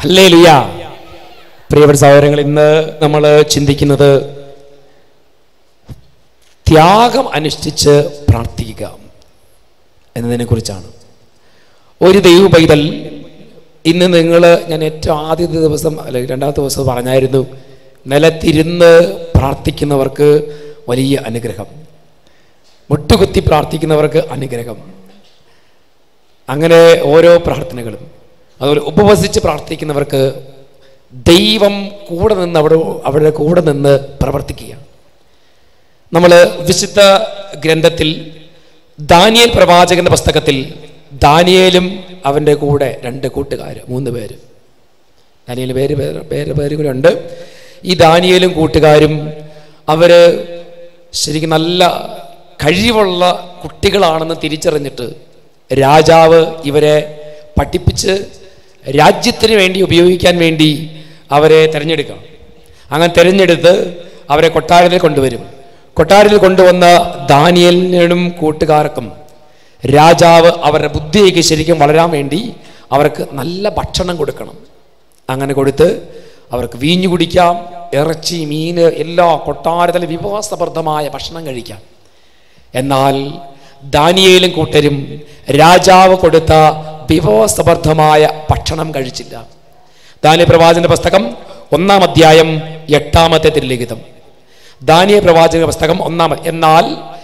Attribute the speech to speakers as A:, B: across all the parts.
A: അല്ലേ ലുയ പ്രിയപ്പെട്ട സഹോദരങ്ങൾ ഇന്ന് നമ്മൾ ചിന്തിക്കുന്നത് ത്യാഗം അനുഷ്ഠിച്ച് പ്രാർത്ഥിക്കുക എന്നതിനെ കുറിച്ചാണ് ഒരു ദൈവ പൈതൽ ഇന്ന് നിങ്ങൾ ഞാൻ ഏറ്റവും ആദ്യത്തെ ദിവസം അല്ലെങ്കിൽ രണ്ടാമത്തെ ദിവസം പറഞ്ഞായിരുന്നു നിലത്തിരുന്ന് പ്രാർത്ഥിക്കുന്നവർക്ക് വലിയ അനുഗ്രഹം മുട്ടുകുത്തി പ്രാർത്ഥിക്കുന്നവർക്ക് അനുഗ്രഹം അങ്ങനെ ഓരോ പ്രാർത്ഥനകളും അതുപോലെ ഉപവസിച്ച് പ്രാർത്ഥിക്കുന്നവർക്ക് ദൈവം കൂടെ നിന്ന് അവിടെ അവരുടെ കൂടെ നിന്ന് പ്രവർത്തിക്കുക നമ്മൾ വിശുദ്ധ ഗ്രന്ഥത്തിൽ ദാനിയേൽ പ്രവാചകന്റെ പുസ്തകത്തിൽ ദാനിയേലും അവൻ്റെ കൂടെ രണ്ട് കൂട്ടുകാർ മൂന്ന് പേര് ദാനിയേൽ പേര് പേര് പേര് പേര് കൂടെ ഉണ്ട് ഈ ദാനിയേലും കൂട്ടുകാരും അവര് ശരിക്കും നല്ല കഴിവുള്ള കുട്ടികളാണെന്ന് തിരിച്ചറിഞ്ഞിട്ട് രാജാവ് ഇവരെ പഠിപ്പിച്ച് രാജ്യത്തിന് വേണ്ടി ഉപയോഗിക്കാൻ വേണ്ടി അവരെ തിരഞ്ഞെടുക്കണം അങ്ങനെ തിരഞ്ഞെടുത്ത് അവരെ കൊട്ടാരത്തിൽ കൊണ്ടുവരും കൊട്ടാരത്തിൽ കൊണ്ടുവന്ന ദാനിയലിനും കൂട്ടുകാർക്കും രാജാവ് അവരുടെ ബുദ്ധിയൊക്കെ ശരിക്കും വളരാൻ വേണ്ടി അവർക്ക് നല്ല ഭക്ഷണം കൊടുക്കണം അങ്ങനെ കൊടുത്ത് അവർക്ക് വീഞ്ഞു കുടിക്കാം ഇറച്ചി മീന് എല്ലാ കൊട്ടാരത്തിലെ വിഭവസമൃദ്ധമായ ഭക്ഷണം കഴിക്കാം എന്നാൽ ദാനിയേലും കൂട്ടരും രാജാവ് കൊടുത്ത വിഭവസമൃദ്ധമായ ഭക്ഷണം കഴിച്ചില്ല ദാനിയ പ്രവാചകന്റെ പുസ്തകം ഒന്നാം അധ്യായം എട്ടാമത്തെ തിരുലിഖിതം ദാനിയ പ്രവാചക പുസ്തകം ഒന്നാം എന്നാൽ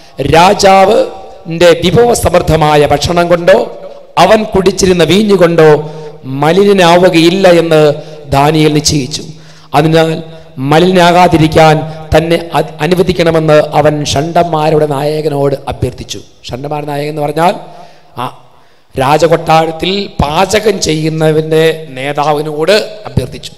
A: രാജാവിന്റെ വിഭവസമൃദ്ധമായ ഭക്ഷണം കൊണ്ടോ അവൻ കുടിച്ചിരുന്ന വീഞ്ഞു കൊണ്ടോ മലിനാവുകയില്ല എന്ന് ദാനിയേൽ നിശ്ചയിച്ചു അതിനാൽ മലിനാകാതിരിക്കാൻ തന്നെ അ- അനുവദിക്കണമെന്ന് അവൻ ഷണ്ടന്മാരുടെ നായകനോട് അഭ്യർത്ഥിച്ചു ഷണ്ടന്മാരുടെ നായകൻ എന്ന് പറഞ്ഞാൽ ആ രാജകൊട്ടാരത്തിൽ പാചകം ചെയ്യുന്നവന്റെ നേതാവിനോട് അഭ്യർത്ഥിച്ചു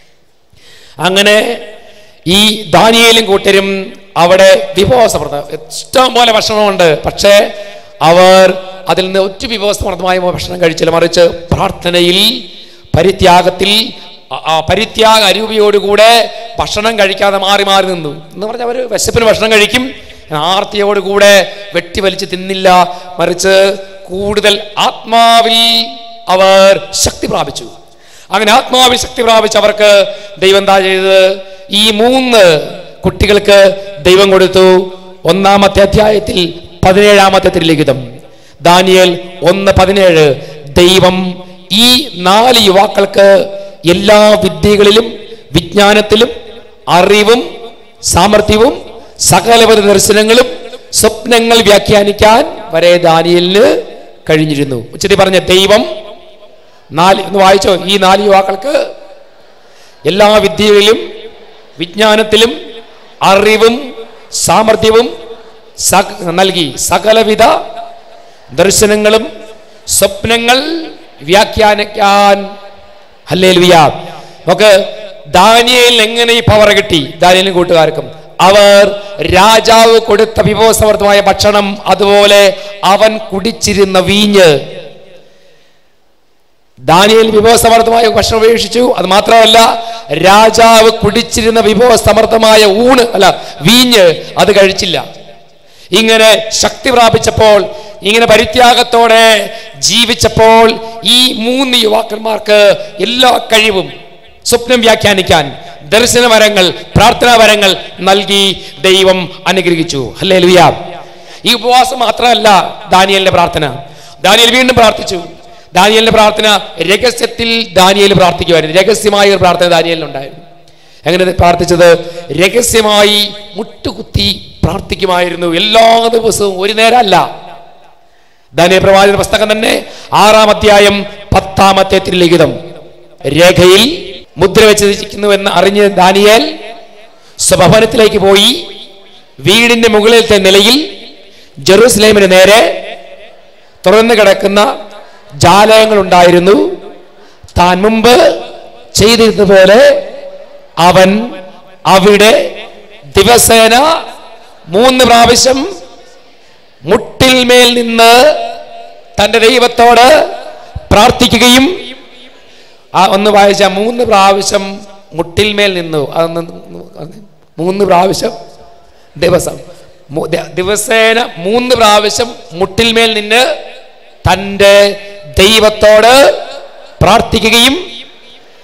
A: അങ്ങനെ ഈ ദാനിയേലും കൂട്ടരും അവിടെ വിഭവസമൃദ്ധ ഇഷ്ടം പോലെ ഭക്ഷണമുണ്ട് പക്ഷേ അവർ അതിൽ നിന്ന് ഒറ്റ വിഭവസമൃദ്ധമായ ഭക്ഷണം കഴിച്ചില്ല മറിച്ച് പ്രാർത്ഥനയിൽ പരിത്യാഗത്തിൽ ആ- ആ പരിത്യാഗ അരൂപിയോടുകൂടെ ഭക്ഷണം കഴിക്കാതെ മാറി മാറി നിന്നു എന്ന് പറഞ്ഞാൽ അവർ വിശപ്പിന് ഭക്ഷണം കഴിക്കും ആർത്തിയോടുകൂടെ വെട്ടി വലിച്ച് തിന്നില്ല മറിച്ച് കൂടുതൽ ആത്മാവിൽ അവർ ശക്തി പ്രാപിച്ചു അങ്ങനെ ആത്മാവിൽ ശക്തി പ്രാപിച്ച് അവർക്ക് ദൈവം എന്താ ചെയ്തത് ഈ മൂന്ന് കുട്ടികൾക്ക് ദൈവം കൊടുത്തു ഒന്നാമത്തെ അധ്യായത്തിൽ പതിനേഴാമത്തെ തിരുലിഖിതം ദാനിയേൽ ഒന്ന് പതിനേഴ് ദൈവം ഈ നാല് യുവാക്കൾക്ക് എല്ലാ വിദ്യകളിലും വിജ്ഞാനത്തിലും അറിവും സാമർഥ്യവും സകലപര ദർശനങ്ങളും സ്വപ്നങ്ങൾ വ്യാഖ്യാനിക്കാൻ വരെ ദാനിയലിന് കഴിഞ്ഞിരുന്നു ഉച്ചത്തി പറഞ്ഞ ദൈവം നാല് ഒന്ന് വായിച്ചോ ഈ നാല് യുവാക്കൾക്ക് എല്ലാ വിദ്യകളിലും വിജ്ഞാനത്തിലും അറിവും സാമർഥ്യവും സക- നൽകി സകലവിധ ദർശനങ്ങളും സ്വപ്നങ്ങൾ വ്യാഖ്യാനിക്കാൻ ഹല്ലേലൂയ നമുക്ക് ദാനിയേൽ എങ്ങനെ ഈ പവർ കിട്ടി ദാനിയലിനും കൂട്ടുകാർക്കും അവർ രാജാവ് കൊടുത്ത വിഭവസമൃദ്ധമായ ഭക്ഷണം അതുപോലെ അവൻ കുടിച്ചിരുന്ന വീഞ്ഞ് ദാനിയേൽ വിഭവസമൃദ്ധമായ ഭക്ഷണം ഉപേക്ഷിച്ചു അത് മാത്രമല്ല രാജാവ് കുടിച്ചിരുന്ന വിഭവസമൃദ്ധമായ ഊണ് അല്ല വീഞ്ഞ് അത് കഴിച്ചില്ല ഇങ്ങനെ ശക്തി പ്രാപിച്ചപ്പോൾ ഇങ്ങനെ പരിത്യാഗത്തോടെ ജീവിച്ചപ്പോൾ ഈ മൂന്ന് യുവാക്കന്മാർക്ക് എല്ലാ കഴിവും സ്വപ്നം വ്യാഖ്യാനിക്കാൻ ദർശനവരങ്ങൾ പ്രാർത്ഥനാവരങ്ങൾ നൽകി ദൈവം അനുഗ്രഹിച്ചു അല്ലേ ലുയാ ഈ ഉപവാസം മാത്രമല്ല ദാനിയലിന്റെ പ്രാർത്ഥന ദാനിയൽ വീണ്ടും പ്രാർത്ഥിച്ചു ദാനിയലിന്റെ പ്രാർത്ഥന രഹസ്യത്തിൽ ദാനിയൽ പ്രാർത്ഥിക്കുമായിരുന്നു രഹസ്യമായ ഒരു പ്രാർത്ഥന ദാനിയലിനുണ്ടായിരുന്നു എങ്ങനെ പ്രാർത്ഥിച്ചത് രഹസ്യമായി മുട്ടുകുത്തി പ്രാർത്ഥിക്കുമായിരുന്നു എല്ലാ ദിവസവും ഒരു നേരമല്ല ദാനിയ പ്രവാചക പുസ്തകം തന്നെ ആറാം അധ്യായം പത്താമത്തെ തിരുലിഖിതം രേഖയിൽ മുദ്ര വെച്ചിരിക്കുന്നു എന്ന് അറിഞ്ഞ് ദാനിയേൽ സ്വഭവനത്തിലേക്ക് പോയി വീടിന്റെ മുകളിലത്തെ നിലയിൽ ജെറൂസലേമിന് നേരെ തുറന്നു കിടക്കുന്ന ജാലകങ്ങൾ ഉണ്ടായിരുന്നു താൻ മുമ്പ് ചെയ്തിരുന്നതുപോലെ അവൻ അവിടെ ദിവസേന മൂന്ന് പ്രാവശ്യം മുട്ടിൽമേൽ നിന്ന് തന്റെ ദൈവത്തോട് പ്രാർത്ഥിക്കുകയും ആ ഒന്ന് വായിച്ച മൂന്ന് പ്രാവശ്യം മുട്ടിൽമേൽ നിന്നു അതൊന്ന് ഒന്ന് മൂന്ന് പ്രാവശ്യം ദിവസം മു- ദ- ദിവസേന മൂന്ന് പ്രാവശ്യം മുട്ടിൽമേൽ നിന്ന് തൻ്റെ ദൈവത്തോട് പ്രാർത്ഥിക്കുകയും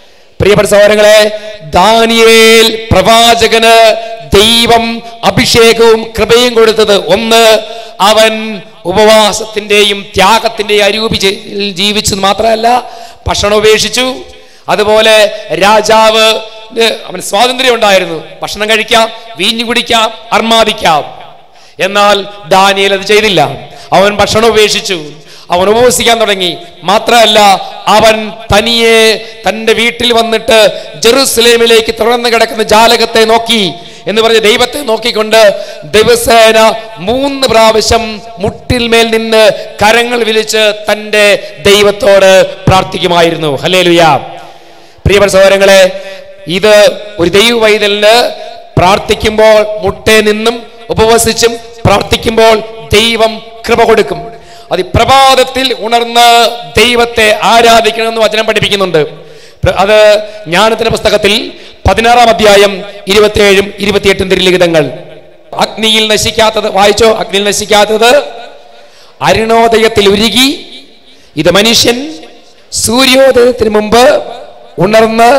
A: പ്രിയപ്പെട്ട സഹോദരങ്ങളെ ദാനിയേൽ പ്രവാചകന് ദൈവം അഭിഷേകവും കൃപയും കൊടുത്തത് ഒന്ന് അവൻ ഉപവാസത്തിന്റെയും ത്യാഗത്തിന്റെയും അരൂപി ജീവിച്ചത് മാത്രമല്ല ഭക്ഷണം ഉപേക്ഷിച്ചു അതുപോലെ രാജാവ് അവന് സ്വാതന്ത്ര്യം ഉണ്ടായിരുന്നു ഭക്ഷണം കഴിക്കാം വീഞ്ഞു കുടിക്കാം അർമാദിക്കാം എന്നാൽ ദാനിയേൽ അത് ചെയ്തില്ല അവൻ ഭക്ഷണം ഉപേക്ഷിച്ചു അവൻ ഉപവസിക്കാൻ തുടങ്ങി മാത്രമല്ല അവൻ തനിയെ തന്റെ വീട്ടിൽ വന്നിട്ട് ജെറുസലേമിലേക്ക് തുറന്നു കിടക്കുന്ന ജാലകത്തെ നോക്കി എന്ന് പറഞ്ഞ് ദൈവത്തെ നോക്കിക്കൊണ്ട് ദിവസേന മൂന്ന് പ്രാവശ്യം മുട്ടിൽമേൽ നിന്ന് കരങ്ങൾ വിളിച്ച് തന്റെ ദൈവത്തോട് പ്രാർത്ഥിക്കുമായിരുന്നു ഹലേലുയാ പ്രിയപ്പെട്ട സഹോദരങ്ങളെ ഇത് ഒരു ദൈവ വൈതലിന് പ്രാർത്ഥിക്കുമ്പോൾ മുട്ടേ നിന്നും ഉപവസിച്ചും പ്രാർത്ഥിക്കുമ്പോൾ ദൈവം കൃപ കൊടുക്കും അത് ഈ പ്രഭാതത്തിൽ ഉണർന്ന് ദൈവത്തെ ആരാധിക്കണമെന്ന് വചനം പഠിപ്പിക്കുന്നുണ്ട് പ്ര- അത് ജ്ഞാനത്തിന്റെ പുസ്തകത്തിൽ പതിനാറാം അധ്യായം ഇരുപത്തിയേഴും ഇരുപത്തിയെട്ടും തിരുലിഖിതങ്ങൾ അഗ്നിയിൽ നശിക്കാത്തത് വായിച്ചോ അഗ്നിയിൽ നശിക്കാത്തത് അരുണോദയത്തിൽ ഉരുകി ഇത് മനുഷ്യൻ സൂര്യോദയത്തിന് മുമ്പ് ഉണർന്ന്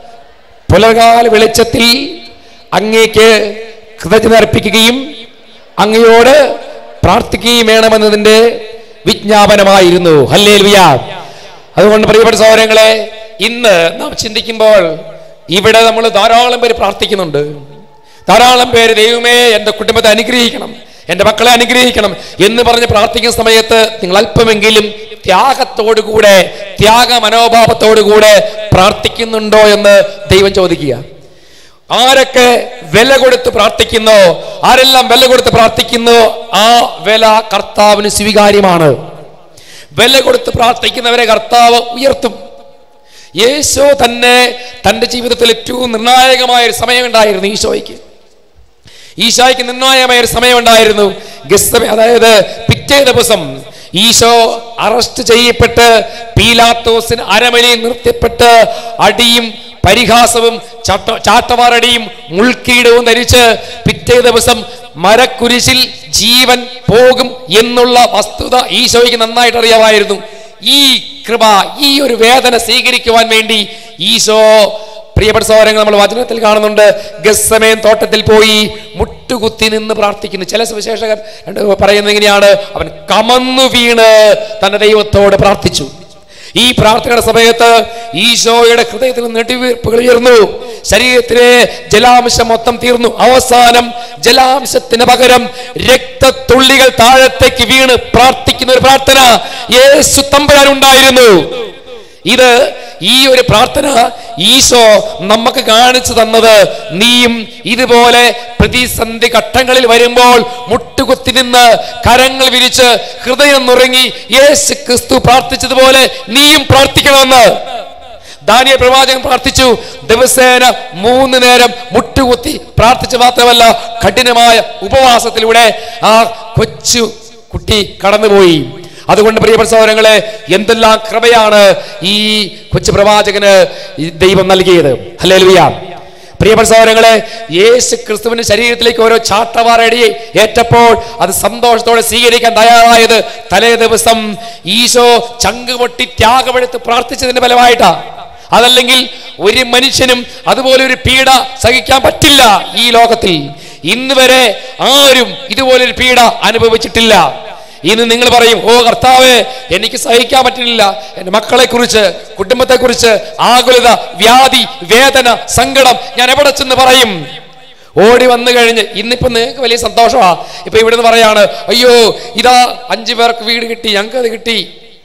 A: പുലർകാല വെളിച്ചത്തിൽ അങ്ങേക്ക് കൃതജ്ഞത അർപ്പിക്കുകയും അങ്ങയോട് പ്രാർത്ഥിക്കുകയും വേണമെന്നതിന്റെ വിജ്ഞാപനമായിരുന്നു ഹല്ലേലുയ അതുകൊണ്ട് പ്രിയപ്പെട്ട സഹോദരങ്ങളെ ഇന്ന് നാം ചിന്തിക്കുമ്പോൾ ഇവിടെ നമ്മൾ ധാരാളം പേര് പ്രാർത്ഥിക്കുന്നുണ്ട് ധാരാളം പേര് ദൈവമേ എൻ്റെ കുടുംബത്തെ അനുഗ്രഹിക്കണം എൻ്റെ മക്കളെ അനുഗ്രഹിക്കണം എന്ന് പറഞ്ഞ് പ്രാർത്ഥിക്കുന്ന സമയത്ത് നിങ്ങൾ അല്പമെങ്കിലും ത്യാഗത്തോടുകൂടെ ത്യാഗ മനോഭാവത്തോടുകൂടെ പ്രാർത്ഥിക്കുന്നുണ്ടോ എന്ന് ദൈവം ചോദിക്കുക ആരൊക്കെ വില കൊടുത്ത് പ്രാർത്ഥിക്കുന്നോ ആരെല്ലാം വില കൊടുത്ത് പ്രാർത്ഥിക്കുന്നോ ആ വില കർത്താവിന് സ്വീകാര്യമാണ് വില കൊടുത്ത് പ്രാർത്ഥിക്കുന്നവരെ കർത്താവ് ഉയർത്തും യേശോ തന്നെ തന്റെ ജീവിതത്തിൽ ഏറ്റവും നിർണായകമായ ഒരു സമയമുണ്ടായിരുന്നു ഈശോയ്ക്ക് ഈശോയ്ക്ക് നിർണായകമായ ഒരു സമയമുണ്ടായിരുന്നു ഗസ്തമ അതായത് പിറ്റേ ദിവസം ഈശോ അറസ്റ്റ് ചെയ്യപ്പെട്ട് പീലാത്തോസിന് അരമനയിൽ നിർത്തിപ്പെട്ട് അടിയും പരിഹാസവും ചാട്ട ചാട്ടവാറടിയും മുൾക്കീടവും ധരിച്ച് പിറ്റേ ദിവസം മരക്കുരിശിൽ ജീവൻ പോകും എന്നുള്ള വസ്തുത ഈശോയ്ക്ക് നന്നായിട്ട് അറിയാമായിരുന്നു ഈ കൃപ ഈ ഒരു വേദന സ്വീകരിക്കുവാൻ വേണ്ടി ഈശോ പ്രിയപ്പെട്ട സഹോദരങ്ങൾ നമ്മൾ വചനത്തിൽ കാണുന്നുണ്ട് ഗസ്സമേൻ തോട്ടത്തിൽ പോയി മുട്ടുകുത്തി നിന്ന് പ്രാർത്ഥിക്കുന്നു ചില സുവിശേഷകർ രണ്ട് പറയുന്നത് എങ്ങനെയാണ് അവൻ കമന്നു വീണ് തന്റെ ദൈവത്തോട് പ്രാർത്ഥിച്ചു ഈ പ്രാർത്ഥനയുടെ സമയത്ത് ഈശോയുടെ ഹൃദയത്തിൽ നിന്ന് നെട്ടിവീർപ്പുകൾ ഉയർന്നു ശരീരത്തിലെ ജലാംശം മൊത്തം തീർന്നു അവസാനം ജലാംശത്തിന് പകരം രക്തത്തുള്ളികൾ താഴത്തേക്ക് വീണ് പ്രാർത്ഥിക്കുന്ന ഒരു പ്രാർത്ഥന യേശു തമ്പുരാൻ ഉണ്ടായിരുന്നു ഇത് ഈ ഒരു പ്രാർത്ഥന ഈശോ നമുക്ക് കാണിച്ചു തന്നത് നീയും ഇതുപോലെ പ്രതിസന്ധി ഘട്ടങ്ങളിൽ വരുമ്പോൾ മുട്ടുകുത്തി നിന്ന് കരങ്ങൾ വിരിച്ച് ഹൃദയം നുറങ്ങി യേശു ക്രിസ്തു പ്രാർത്ഥിച്ചതുപോലെ നീയും പ്രാർത്ഥിക്കണമെന്ന് ദാനിയ പ്രവാചകൻ പ്രാർത്ഥിച്ചു ദിവസേന മൂന്ന് നേരം മുട്ടുകുത്തി പ്രാർത്ഥിച്ചു മാത്രമല്ല കഠിനമായ ഉപവാസത്തിലൂടെ ആ കൊച്ചു കുട്ടി കടന്നുപോയി അതുകൊണ്ട് പ്രിയപ്പെട്ട സഹോദരങ്ങളെ എന്തെല്ലാം കൃപയാണ് ഈ കൊച്ചു പ്രവാചകന് ഈ ദൈവം നൽകിയത് ഹല്ലേലൂയ പ്രിയപ്പെട്ട സഹോദരങ്ങളെ യേശു ക്രിസ്തുവിന്റെ ശരീരത്തിലേക്ക് ഓരോ ചാട്ടവാറടി ഏറ്റപ്പോൾ അത് സന്തോഷത്തോടെ സ്വീകരിക്കാൻ തയ്യാറായത് തലേ ദിവസം ഈശോ ചങ്ക് പൊട്ടി ത്യാഗമെടുത്ത് പ്രാർത്ഥിച്ചതിന്റെ ഫലമായിട്ടാ അതല്ലെങ്കിൽ ഒരു മനുഷ്യനും അതുപോലെ ഒരു പീഡ സഹിക്കാൻ പറ്റില്ല ഈ ലോകത്തിൽ ഇന്ന് വരെ ആരും ഇതുപോലൊരു പീഡ അനുഭവിച്ചിട്ടില്ല ഇന്ന് നിങ്ങൾ പറയും ഓ കർത്താവേ എനിക്ക് സഹിക്കാൻ പറ്റുന്നില്ല എൻ്റെ മക്കളെ കുറിച്ച് കുടുംബത്തെ കുറിച്ച് ആകുലത വ്യാധി വേദന സങ്കടം ഞാൻ എവിടെ ചെന്ന് പറയും ഓടി വന്നു കഴിഞ്ഞ് ഇന്നിപ്പോ നിങ്ങൾക്ക് വലിയ സന്തോഷമാ ഇപ്പൊ ഇവിടുന്ന് പറയാണ് അയ്യോ ഇതാ അഞ്ചു പേർക്ക് വീട് കിട്ടി ഞങ്ങൾക്ക് അത് കിട്ടി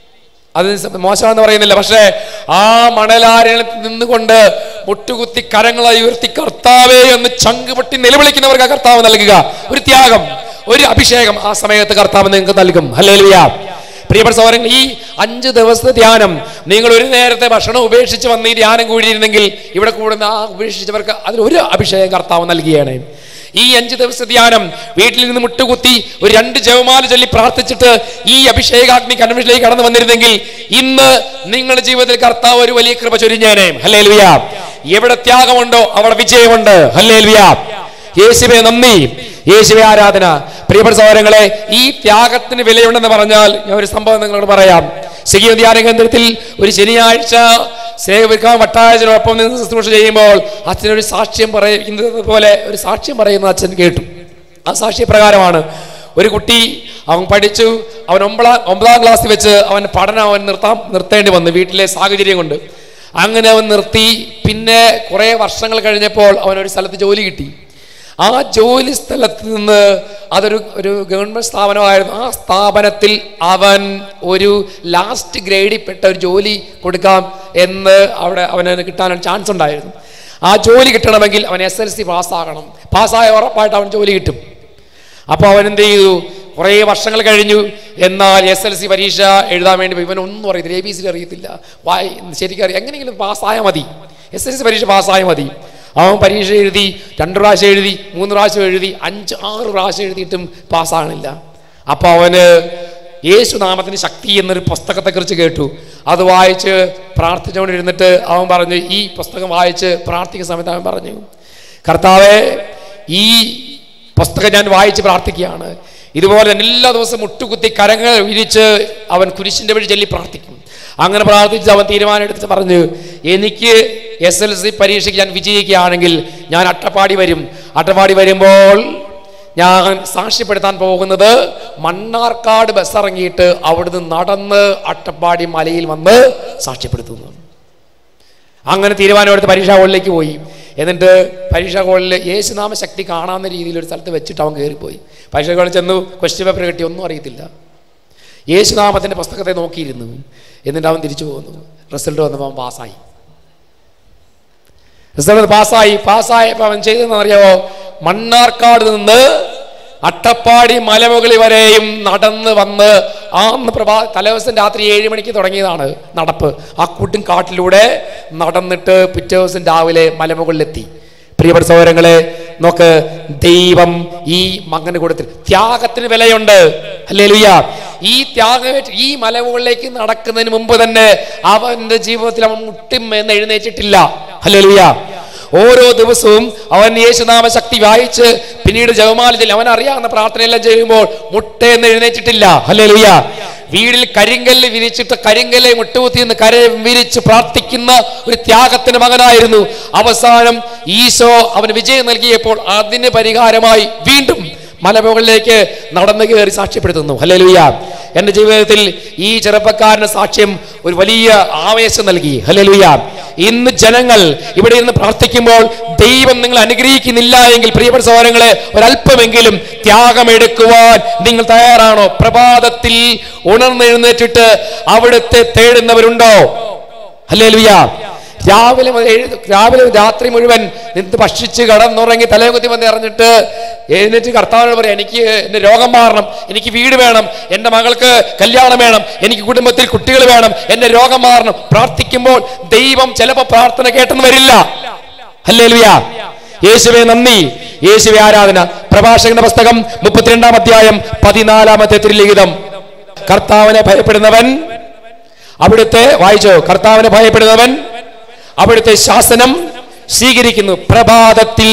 A: അത് മോശമാണെന്ന് പറയുന്നില്ല പക്ഷേ ആ മണലാരിൽ നിന്നുകൊണ്ട് മുട്ടുകുത്തി കരങ്ങളെ ഉയർത്തി കർത്താവേ എന്ന് ചങ്കുപൊട്ടി നിലവിളിക്കുന്നവർക്ക് ആ കർത്താവ് നൽകുക ഒരു ത്യാഗം ഒരു അഭിഷേകം ആ സമയത്ത് കർത്താവ് നിങ്ങൾക്ക് നൽകും ഹല്ലേലൂയ പ്രിയപ്പെട്ട സഹോദരങ്ങൾ ഈ അഞ്ച് ദിവസത്തെ ധ്യാനം നിങ്ങൾ ഒരു നേരത്തെ ഭക്ഷണം ഉപേക്ഷിച്ച് വന്ന് ഈ ധ്യാനം കൂടിയിരുന്നെങ്കിൽ ഇവിടെ കൂടുന്ന ആ ഉപേക്ഷിച്ചവർക്ക് അതിലൊരു അഭിഷേകം കർത്താവ് നൽകുകയാണ് ഈ അഞ്ച് ദിവസ ധ്യാനം വീട്ടിൽ നിന്ന് മുട്ടുകുത്തി ഒരു രണ്ട് ജവമാല ചൊല്ലി പ്രാർത്ഥിച്ചിട്ട് ഈ അഭിഷേകാഗ്നി കൺവെൻഷനിലേക്ക് കടന്നു വന്നിരുന്നെങ്കിൽ ഇന്ന് നിങ്ങളുടെ ജീവിതത്തിൽ കർത്താവ് ഒരു വലിയ കൃപ ചൊരിഞ്ഞേനെ ഹല്ലേ ലുയാ എവിടെ ത്യാഗമുണ്ടോ അവിടെ വിജയമുണ്ട് ഹല്ലേ ലുയാ യേശുവെ നന്ദി യേശുവെ ആരാധന പ്രിയപ്പെട്ട സഹോദരങ്ങളെ ഈ ത്യാഗത്തിന് വിലയുണ്ടെന്ന് പറഞ്ഞാൽ ഞാൻ ഒരു സംഭവം നിങ്ങളോട് പറയാം സിഗിയ ധ്യാന കേന്ദ്രത്തിൽ ഒരു ശനിയാഴ്ച സേവിക്കാൻ വട്ടായച്ചനൊപ്പം നിന്ന് ശുശ്രൂഷ ചെയ്യുമ്പോൾ അച്ഛനൊരു സാക്ഷ്യം പറയുന്നത് പോലെ ഒരു സാക്ഷ്യം പറയുന്ന അച്ഛൻ കേട്ടു ആ സാക്ഷ്യപ്രകാരമാണ് ഒരു കുട്ടി അവൻ പഠിച്ചു അവൻ ഒമ്പതാം ഒമ്പതാം ക്ലാസ്സിൽ വെച്ച് അവൻ പഠനം അവൻ നിർത്താൻ നിർത്തേണ്ടി വന്നു വീട്ടിലെ സാഹചര്യം കൊണ്ട് അങ്ങനെ അവൻ നിർത്തി പിന്നെ കുറേ വർഷങ്ങൾ കഴിഞ്ഞപ്പോൾ അവൻ ഒരു സ്ഥലത്ത് ജോലി കിട്ടി ആ ജോലി സ്ഥലത്ത് നിന്ന് അതൊരു ഒരു ഗവൺമെന്റ് സ്ഥാപനമായിരുന്നു ആ സ്ഥാപനത്തിൽ അവൻ ഒരു ലാസ്റ്റ് ഗ്രേഡിൽ പെട്ട ഒരു ജോലി കൊടുക്കാം എന്ന് അവിടെ അവന് കിട്ടാൻ ചാൻസ് ഉണ്ടായിരുന്നു ആ ജോലി കിട്ടണമെങ്കിൽ അവൻ എസ് എൽ സി പാസ്സാകണം പാസ്സായ ഉറപ്പായിട്ട് അവൻ ജോലി കിട്ടും അപ്പോൾ അവൻ എന്ത് ചെയ്തു കുറേ വർഷങ്ങൾ കഴിഞ്ഞു എന്നാൽ എസ് എൽ സി പരീക്ഷ എഴുതാൻ വേണ്ടി പോയി. ഇവനൊന്നും അറിയത്തില്ല എ ബി സി അറിയത്തില്ല വായി ശരിക്കും അറിയാം എങ്ങനെയെങ്കിലും പാസ്സായാൽ മതി എസ് എൽ സി പരീക്ഷ പാസ്സായാൽ മതി അവൻ പരീക്ഷ എഴുതി രണ്ട് പ്രാവശ്യം എഴുതി മൂന്ന് പ്രാവശ്യം എഴുതി അഞ്ച് ആറ് പ്രാവശ്യം എഴുതിയിട്ടും പാസ്സാകണില്ല അപ്പോൾ അവന് യേശുനാമത്തിന് ശക്തി എന്നൊരു പുസ്തകത്തെക്കുറിച്ച് കേട്ടു അത് വായിച്ച് പ്രാർത്ഥിച്ചുകൊണ്ടിരുന്നിട്ട് അവൻ പറഞ്ഞു ഈ പുസ്തകം വായിച്ച് പ്രാർത്ഥിക്കുന്ന സമയത്ത് അവൻ പറഞ്ഞു കർത്താവെ ഈ പുസ്തകം ഞാൻ വായിച്ച് പ്രാർത്ഥിക്കുകയാണ് ഇതുപോലെ തന്നെ എല്ലാ ദിവസവും മുട്ടുകുത്തി കരങ്ങൾ വിരിച്ച് അവൻ കുരിശിൻ്റെ വഴി ചൊല്ലി പ്രാർത്ഥിക്കും അങ്ങനെ പ്രാർത്ഥിച്ച് അവൻ തീരുമാനം എടുത്തിട്ട് പറഞ്ഞു എനിക്ക് എസ് എൽ സി പരീക്ഷയ്ക്ക് ഞാൻ വിജയിക്കുകയാണെങ്കിൽ ഞാൻ അട്ടപ്പാടി വരും അട്ടപ്പാടി വരുമ്പോൾ ഞാൻ സാക്ഷ്യപ്പെടുത്താൻ പോകുന്നത് മണ്ണാർക്കാട് ബസ് ഇറങ്ങിയിട്ട് അവിടുന്ന് നടന്ന് അട്ടപ്പാടി മലയിൽ വന്ന് സാക്ഷ്യപ്പെടുത്തുന്നു അങ്ങനെ തീരുമാനമെടുത്ത് പരീക്ഷാ ഹോളിലേക്ക് പോയി എന്നിട്ട് പരീക്ഷാ ഹോളിൽ യേശുനാമ ശക്തി കാണാവുന്ന രീതിയിൽ ഒരു സ്ഥലത്ത് വെച്ചിട്ട് അവൻ കയറിപ്പോയി പരീക്ഷാ ഹോളിൽ ചെന്നു ക്വസ്റ്റ്യൻ പേപ്പർ കിട്ടി ഒന്നും അറിയത്തില്ല യേശുനാമത്തിൻ്റെ പുസ്തകത്തെ നോക്കിയിരുന്നു എന്നിട്ട് അവൻ തിരിച്ചു പോകുന്നു റിസൾട്ട് വന്നപ്പോൾ അവൻ പാസ്സായി റിസൾട്ട് പാസ്സായി പാസ്സായപ്പോൾ അവൻ ചെയ്തതെന്ന് അറിയാമോ മണ്ണാർക്കാട് നിന്ന് അട്ടപ്പാടി മലമുകളിൽ വരെയും നടന്ന് വന്ന് ആ അന്ന് പ്രഭാ തലേദിവസം രാത്രി ഏഴ് മണിക്ക് തുടങ്ങിയതാണ് നടപ്പ് ആ കൂട്ടും കാട്ടിലൂടെ നടന്നിട്ട് പിറ്റേ ദിവസം രാവിലെ മലമുകളിലെത്തി പ്രിയപ്പെട്ട സഹോദരങ്ങളെ നോക്ക് ദൈവം ഈ മകന് കൊടുത്തി ത്യാഗത്തിന് വിലയുണ്ട് അല്ലേ ലുയ്യ ഈ ത്യാഗം ഈ മലമുകളിലേക്ക് നടക്കുന്നതിന് മുമ്പ് തന്നെ അവന്റെ ജീവിതത്തിൽ അവൻ മുട്ടും എന്ന് എഴുന്നേറ്റിട്ടില്ല അല്ലേ ലുയ്യ ഓരോ ദിവസവും അവൻ യേശുനാമ ശക്തി വായിച്ച് പിന്നീട് ജവമാലത്തിൽ അവൻ അറിയാവുന്ന പ്രാർത്ഥനയെല്ലാം ചെയ്യുമ്പോൾ മുട്ടയെന്ന് എഴുന്നേറ്റിട്ടില്ല അല്ലേ ലുയ്യ വീടിൽ കരിങ്കല്ല് വിരിച്ചിട്ട് കരിങ്കല്ലെ മുട്ടുകുത്തി നിന്ന് കര വിരിച്ച് പ്രാർത്ഥിക്കുന്ന ഒരു ത്യാഗത്തിന്റെ മകനായിരുന്നു അവസാനം ഈശോ അവന് വിജയം നൽകിയപ്പോൾ അതിന് പരിഹാരമായി വീണ്ടും മലമുകളിലേക്ക് നടന്നു കയറി സാക്ഷ്യപ്പെടുത്തുന്നു ഹല്ലേലൂയ എൻ്റെ ജീവിതത്തിൽ ഈ ചെറുപ്പക്കാരന് സാക്ഷ്യം ഒരു വലിയ ആവേശം നൽകി ഹല്ലേലൂയ ഇന്ന് ജനങ്ങൾ ഇവിടെ ഇരുന്ന് പ്രാർത്ഥിക്കുമ്പോൾ ദൈവം നിങ്ങൾ അനുഗ്രഹിക്കുന്നില്ല എങ്കിൽ പ്രിയപ്പെട്ട സഹോദരങ്ങളെ ഒരല്പമെങ്കിലും ത്യാഗമെടുക്കുവാൻ നിങ്ങൾ തയ്യാറാണോ പ്രഭാതത്തിൽ ഉണർന്നെഴുന്നേറ്റിട്ട് അവിടുത്തെ തേടുന്നവരുണ്ടോ ഹല്ലേലൂയ രാവിലെ മുതൽ എഴുതി രാവിലെ രാത്രി മുഴുവൻ നിന്ന് ഭക്ഷിച്ച് കടന്നുറങ്ങി തലകുത്തി വന്ന് ഇറങ്ങിട്ട് എഴുന്നേറ്റ് കർത്താവിനോട് പറയാം എനിക്ക് എൻ്റെ രോഗം മാറണം എനിക്ക് വീട് വേണം എൻ്റെ മകൾക്ക് കല്യാണം വേണം എനിക്ക് കുടുംബത്തിൽ കുട്ടികൾ വേണം എൻ്റെ രോഗം മാറണം പ്രാർത്ഥിക്കുമ്പോൾ ദൈവം ചിലപ്പോൾ പ്രാർത്ഥന കേട്ടെന്ന് വരില്ല അല്ലേ ലുയ യേശുവെ നന്ദി യേശുവെ ആരാധന പ്രഭാഷകന്റെ പുസ്തകം മുപ്പത്തിരണ്ടാം അധ്യായം പതിനാലാമത്തെ തിരുലിഖിതം കർത്താവിനെ ഭയപ്പെടുന്നവൻ അവിടുത്തെ വായിച്ചോ കർത്താവിനെ ഭയപ്പെടുന്നവൻ അവിടുത്തെ ശാസനം സ്വീകരിക്കുന്നു പ്രഭാതത്തിൽ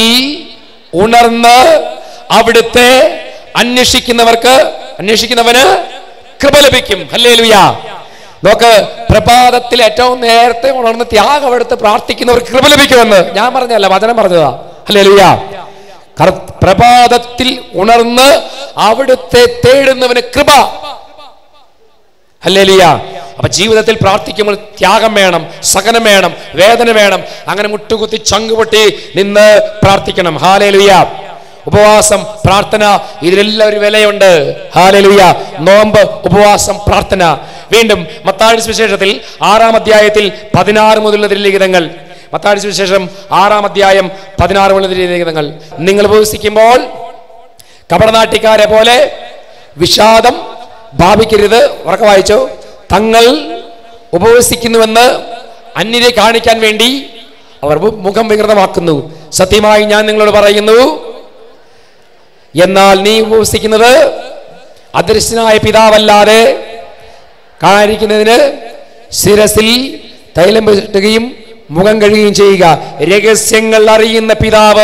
A: ഉണർന്ന് അവിടുത്തെ അന്വേഷിക്കുന്നവർക്ക് അന്വേഷിക്കുന്നവന് കൃപ ലഭിക്കും ഹല്ലേ നോക്ക് പ്രഭാതത്തിൽ ഏറ്റവും നേരത്തെ ഉണർന്ന് ത്യാഗം എടുത്ത് പ്രാർത്ഥിക്കുന്നവർക്ക് കൃപ ലഭിക്കുമെന്ന് ഞാൻ പറഞ്ഞല്ല വചനം പറഞ്ഞതാ ഹല്ലേ ലുയ പ്രഭാതത്തിൽ ഉണർന്ന് അവിടുത്തെ തേടുന്നവന് കൃപ ഹല്ലേലിയ അപ്പൊ ജീവിതത്തിൽ പ്രാർത്ഥിക്കുമ്പോൾ ത്യാഗം വേണം സഹനം വേണം വേദന വേണം അങ്ങനെ മുട്ടുകുത്തി ചങ്കുപൊട്ടി നിന്ന് പ്രാർത്ഥിക്കണം ഹാലേലുയ ഉപവാസം പ്രാർത്ഥന ഇതിലെല്ലാം ഒരു വിലയുണ്ട് ഹാലേലുയ നോമ്പ് ഉപവാസം പ്രാർത്ഥന വീണ്ടും മത്താഴി സുവിശേഷത്തിൽ ആറാം അധ്യായത്തിൽ പതിനാറ് മുതലുള്ള ലിഖിതങ്ങൾ മത്താഴി സുവിശേഷം ആറാം അധ്യായം പതിനാറ് മുതലുള്ള ലിഖിതങ്ങൾ നിങ്ങൾ ഉപവസിക്കുമ്പോൾ കപടനാട്ടിക്കാരെ പോലെ വിഷാദം ഭാവിക്കരുത് ഉറക്കെ വായിച്ചോ തങ്ങൾ ഉപവസിക്കുന്നുവെന്ന് അന്യരെ കാണിക്കാൻ വേണ്ടി അവർ മുഖം വികൃതമാക്കുന്നു സത്യമായി ഞാൻ നിങ്ങളോട് പറയുന്നു എന്നാൽ നീ ഉപവസിക്കുന്നത് അദൃശ്യനായ പിതാവല്ലാതെ കാണാതിരിക്കുന്നതിന് ശിരസിൽ തൈലം പുരട്ടുകയും മുഖം കഴുകുകയും ചെയ്യുക രഹസ്യങ്ങൾ അറിയുന്ന പിതാവ്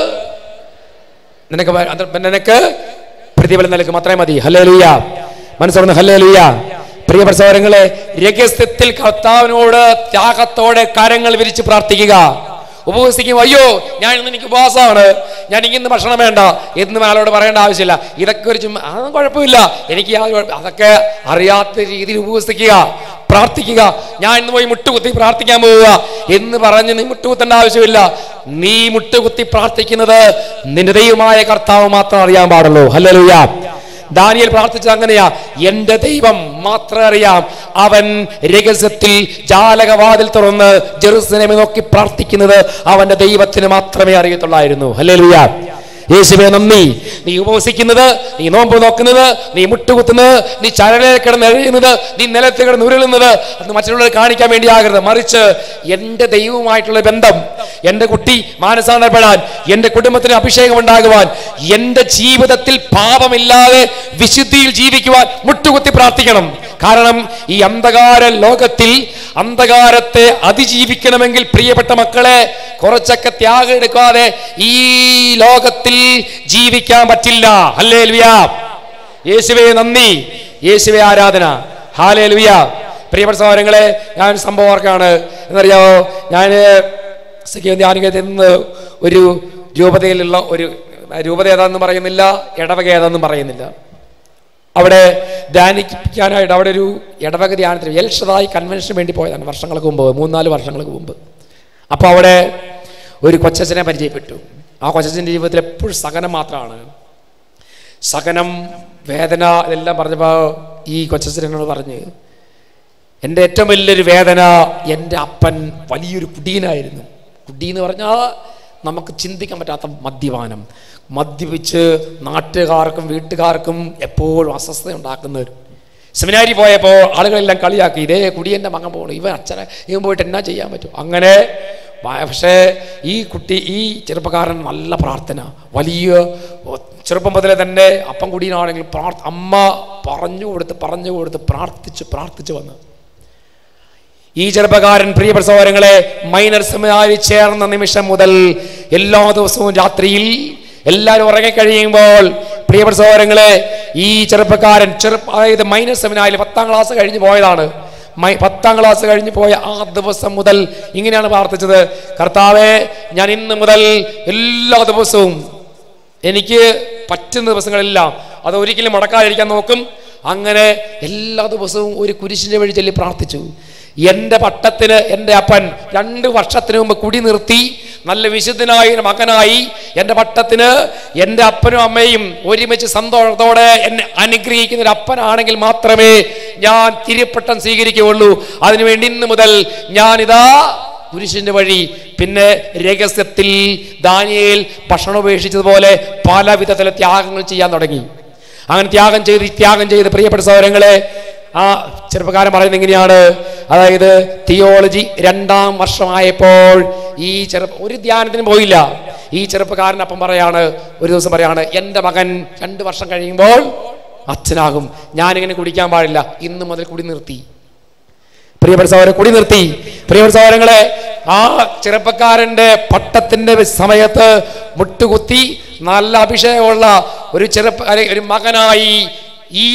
A: നിനക്ക് വ- അത് നിനക്ക് പ്രതിഫലം നൽകും അത്രയും മതി ഹല്ലേ ലൂയ മനസ്സോർന്ന് ഹല്ലേ ലൂയ പ്രിയപ്പെട്ട സഹോദരങ്ങളെ രഹസ്യത്തിൽ കർത്താവിനോട് ത്യാഗത്തോടെ കരങ്ങൾ വിരിച്ച് പ്രാർത്ഥിക്കുക ഉപവസിക്കും അയ്യോ ഞാൻ ഇന്ന് എനിക്ക് ഉപവാസമാണ് ഞാൻ ഇങ്ങനെ ഭക്ഷണം വേണ്ട എന്ന് ആളോട് പറയേണ്ട ആവശ്യമില്ല ഇതൊക്കെ ഒരു ചുമ്മാ അതൊന്നും കുഴപ്പമില്ല എനിക്ക് യാതൊരു കുഴപ്പ- അതൊക്കെ അറിയാത്ത രീതിയിൽ ഉപവസിക്കുക പ്രാർത്ഥിക്കുക ഞാൻ ഇന്ന് പോയി മുട്ടുകുത്തി പ്രാർത്ഥിക്കാൻ പോവുക എന്ന് പറഞ്ഞ് നീ മുട്ടുകുത്തേണ്ട ആവശ്യമില്ല നീ മുട്ടുകുത്തി പ്രാർത്ഥിക്കുന്നത് നിന്റെ ദൈവമായ കർത്താവ് മാത്രം അറിയാൻ പാടുള്ളൂ ഹല്ലേലൂയ ദാനിയൽ പ്രാർത്ഥിച്ചത് അങ്ങനെയാ എന്റെ ദൈവം മാത്രം അറിയാം അവൻ രഹസ്യത്തിൽ ജാലകവാതിൽ തുറന്ന് ജെറുസലേമെ നോക്കി പ്രാർത്ഥിക്കുന്നത് അവന്റെ ദൈവത്തിന് മാത്രമേ അറിയത്തുള്ളായിരുന്നു ഹല്ലേലൂയ യേശുവെ നന്ദി നീ ഉപവസിക്കുന്നത് നീ നോമ്പ് നോക്കുന്നത് നീ മുട്ടുകുത്തുന്നത് നീ ചരലേ കിടന്ന് എഴുതുന്നത് നീ നിലത്ത് കിടന്ന് ഉരുളുന്നത് അത് മറ്റുള്ളവരെ കാണിക്കാൻ വേണ്ടി ആകരുത് മറിച്ച് എൻ്റെ ദൈവവുമായിട്ടുള്ള ബന്ധം എൻ്റെ കുട്ടി മാനസാന്തരപ്പെടാൻ എൻ്റെ കുടുംബത്തിന് അഭിഷേകം ഉണ്ടാകുവാൻ എൻ്റെ ജീവിതത്തിൽ പാപമില്ലാതെ വിശുദ്ധിയിൽ ജീവിക്കുവാൻ മുട്ടുകുത്തി പ്രാർത്ഥിക്കണം കാരണം ഈ അന്ധകാര ലോകത്തിൽ അന്ധകാരത്തെ അതിജീവിക്കണമെങ്കിൽ പ്രിയപ്പെട്ട മക്കളെ കുറച്ചൊക്കെ ത്യാഗം എടുക്കാതെ ഈ ലോകത്തിൽ ജീവിക്കാൻ പറ്റില്ല ഹല്ലേ യേശുവേ നന്ദി യേശുവേ ആരാധന ഹാലേ ലുയ പ്രിയപ്പെട്ട സഹോദരങ്ങളെ ഞാൻ ഒരു സംഭവം ഓർക്കാണ് എന്നറിയാമോ ഞാൻ ധ്യാനികത്തിൽ നിന്ന് ഒരു രൂപതയിലുള്ള ഒരു രൂപത ഏതാണെന്ന് പറയുന്നില്ല ഇടവക ഏതാണെന്നും പറയുന്നില്ല അവിടെ ധ്യാനിക്കാനായിട്ട് അവിടെ ഒരു ഇടവക ധ്യാനത്തിന് എൽഷതായി കൺവെൻഷന് വേണ്ടി പോയതാണ് വർഷങ്ങൾക്ക് മുമ്പ് മൂന്നാല് വർഷങ്ങൾക്ക് മുമ്പ് അപ്പോൾ അവിടെ ഒരു കൊച്ചച്ഛനെ പരിചയപ്പെട്ടു ആ കൊച്ചച്ഛൻ്റെ ജീവിതത്തിൽ എപ്പോഴും സഹനം മാത്രമാണ് സഹനം വേദന ഇതെല്ലാം പറഞ്ഞപ്പോൾ ഈ കൊച്ചച്ഛൻ എന്നോട് പറഞ്ഞ് എൻ്റെ ഏറ്റവും വലിയൊരു വേദന എൻ്റെ അപ്പൻ വലിയൊരു കുടീനായിരുന്നു കുടി എന്ന് പറഞ്ഞാൽ നമുക്ക് ചിന്തിക്കാൻ പറ്റാത്ത മദ്യപാനം മദ്യപിച്ച് നാട്ടുകാർക്കും വീട്ടുകാർക്കും എപ്പോഴും അസ്വസ്ഥത ഉണ്ടാക്കുന്നവർ സെമിനാരി പോയപ്പോൾ ആളുകളെല്ലാം കളിയാക്കി ഇതേ കുടിയൻ്റെ മകൻ പോകണം ഇവൻ അച്ഛനെ ഇവൻ പോയിട്ട് എന്നാ ചെയ്യാൻ പറ്റും അങ്ങനെ ഭ- പക്ഷേ ഈ കുട്ടി ഈ ചെറുപ്പക്കാരൻ നല്ല പ്രാർത്ഥന വലിയ ഒ- ചെറുപ്പം മുതലേ തന്നെ അപ്പം കുടിയനാണെങ്കിൽ പ്രാർത്ഥ അമ്മ പറഞ്ഞു കൊടുത്ത് പറഞ്ഞു കൊടുത്ത് പ്രാർത്ഥിച്ച് പ്രാർത്ഥിച്ച് വന്ന് ഈ ചെറുപ്പക്കാരൻ പ്രിയപ്പെട്ട സഹോദരങ്ങളെ മൈനർ സെമിനാരി ചേർന്ന നിമിഷം മുതൽ എല്ലാ ദിവസവും രാത്രിയിൽ എല്ലാവരും ഉറങ്ങിക്കഴിയുമ്പോൾ പ്രിയപ്പെട്ട സഹോദരങ്ങളെ ഈ ചെറുപ്പക്കാരൻ ചെറുപ്പ അതായത് മൈനർ സെമിനാരിൽ പത്താം ക്ലാസ് കഴിഞ്ഞ് പോയതാണ് മൈ പത്താം ക്ലാസ് കഴിഞ്ഞ് പോയ ആ ദിവസം മുതൽ ഇങ്ങനെയാണ് പ്രാർത്ഥിച്ചത് കർത്താവെ ഞാൻ ഇന്ന് മുതൽ എല്ലാ ദിവസവും എനിക്ക് പറ്റുന്ന ദിവസങ്ങളെല്ലാം അത് ഒരിക്കലും മുടക്കാതിരിക്കാൻ നോക്കും അങ്ങനെ എല്ലാ ദിവസവും ഒരു കുരിശിൻ്റെ വഴി ചൊല്ലി പ്രാർത്ഥിച്ചു എൻ്റെ പട്ടത്തിന് എൻ്റെ അപ്പൻ രണ്ട് വർഷത്തിന് മുമ്പ് കുടി നിർത്തി നല്ല വിശുദ്ധനായ ഒരു മകനായി എൻ്റെ പട്ടത്തിന് എൻ്റെ അപ്പനും അമ്മയും ഒരുമിച്ച് സന്തോഷത്തോടെ എന്നെ അനുഗ്രഹിക്കുന്ന ഒരു അപ്പനാണെങ്കിൽ മാത്രമേ ഞാൻ തിരുപ്പട്ടം സ്വീകരിക്കുകയുള്ളൂ അതിനുവേണ്ടി ഇന്ന് മുതൽ ഞാനിതാ കുരിശിന്റെ വഴി പിന്നെ രഹസ്യത്തിൽ ദാനിയേൽ ഭക്ഷണം ഉപേക്ഷിച്ചതുപോലെ പല വിധത്തിലെ ത്യാഗങ്ങൾ ചെയ്യാൻ തുടങ്ങി അങ്ങനെ ത്യാഗം ചെയ്ത് ത്യാഗം ചെയ്ത് പ്രിയപ്പെട്ട സഹോദരങ്ങളെ ആ ചെറുപ്പക്കാരൻ പറയുന്നത് എങ്ങനെയാണ് അതായത് തിയോളജി രണ്ടാം വർഷമായപ്പോൾ ഈ ചെറുപ്പ ഒരു ധ്യാനത്തിന് പോയില്ല ഈ ചെറുപ്പക്കാരൻ അപ്പം പറയാണ് ഒരു ദിവസം പറയാണ് എൻ്റെ മകൻ രണ്ട് വർഷം കഴിയുമ്പോൾ അച്ഛനാകും ഞാനിങ്ങനെ കുടിക്കാൻ പാടില്ല ഇന്ന് മുതൽ കുടി നിർത്തി പ്രിയപ്പെട്ട സഹോദരൻ കുടി നിർത്തി പ്രിയപ്പെട്ട സഹോദരങ്ങളെ ആ ചെറുപ്പക്കാരന്റെ പട്ടത്തിന്റെ സമയത്ത് മുട്ടുകുത്തി നല്ല അഭിഷേകമുള്ള ഒരു ചെറുപ്പ അല്ലെ, ഒരു മകനായി ഈ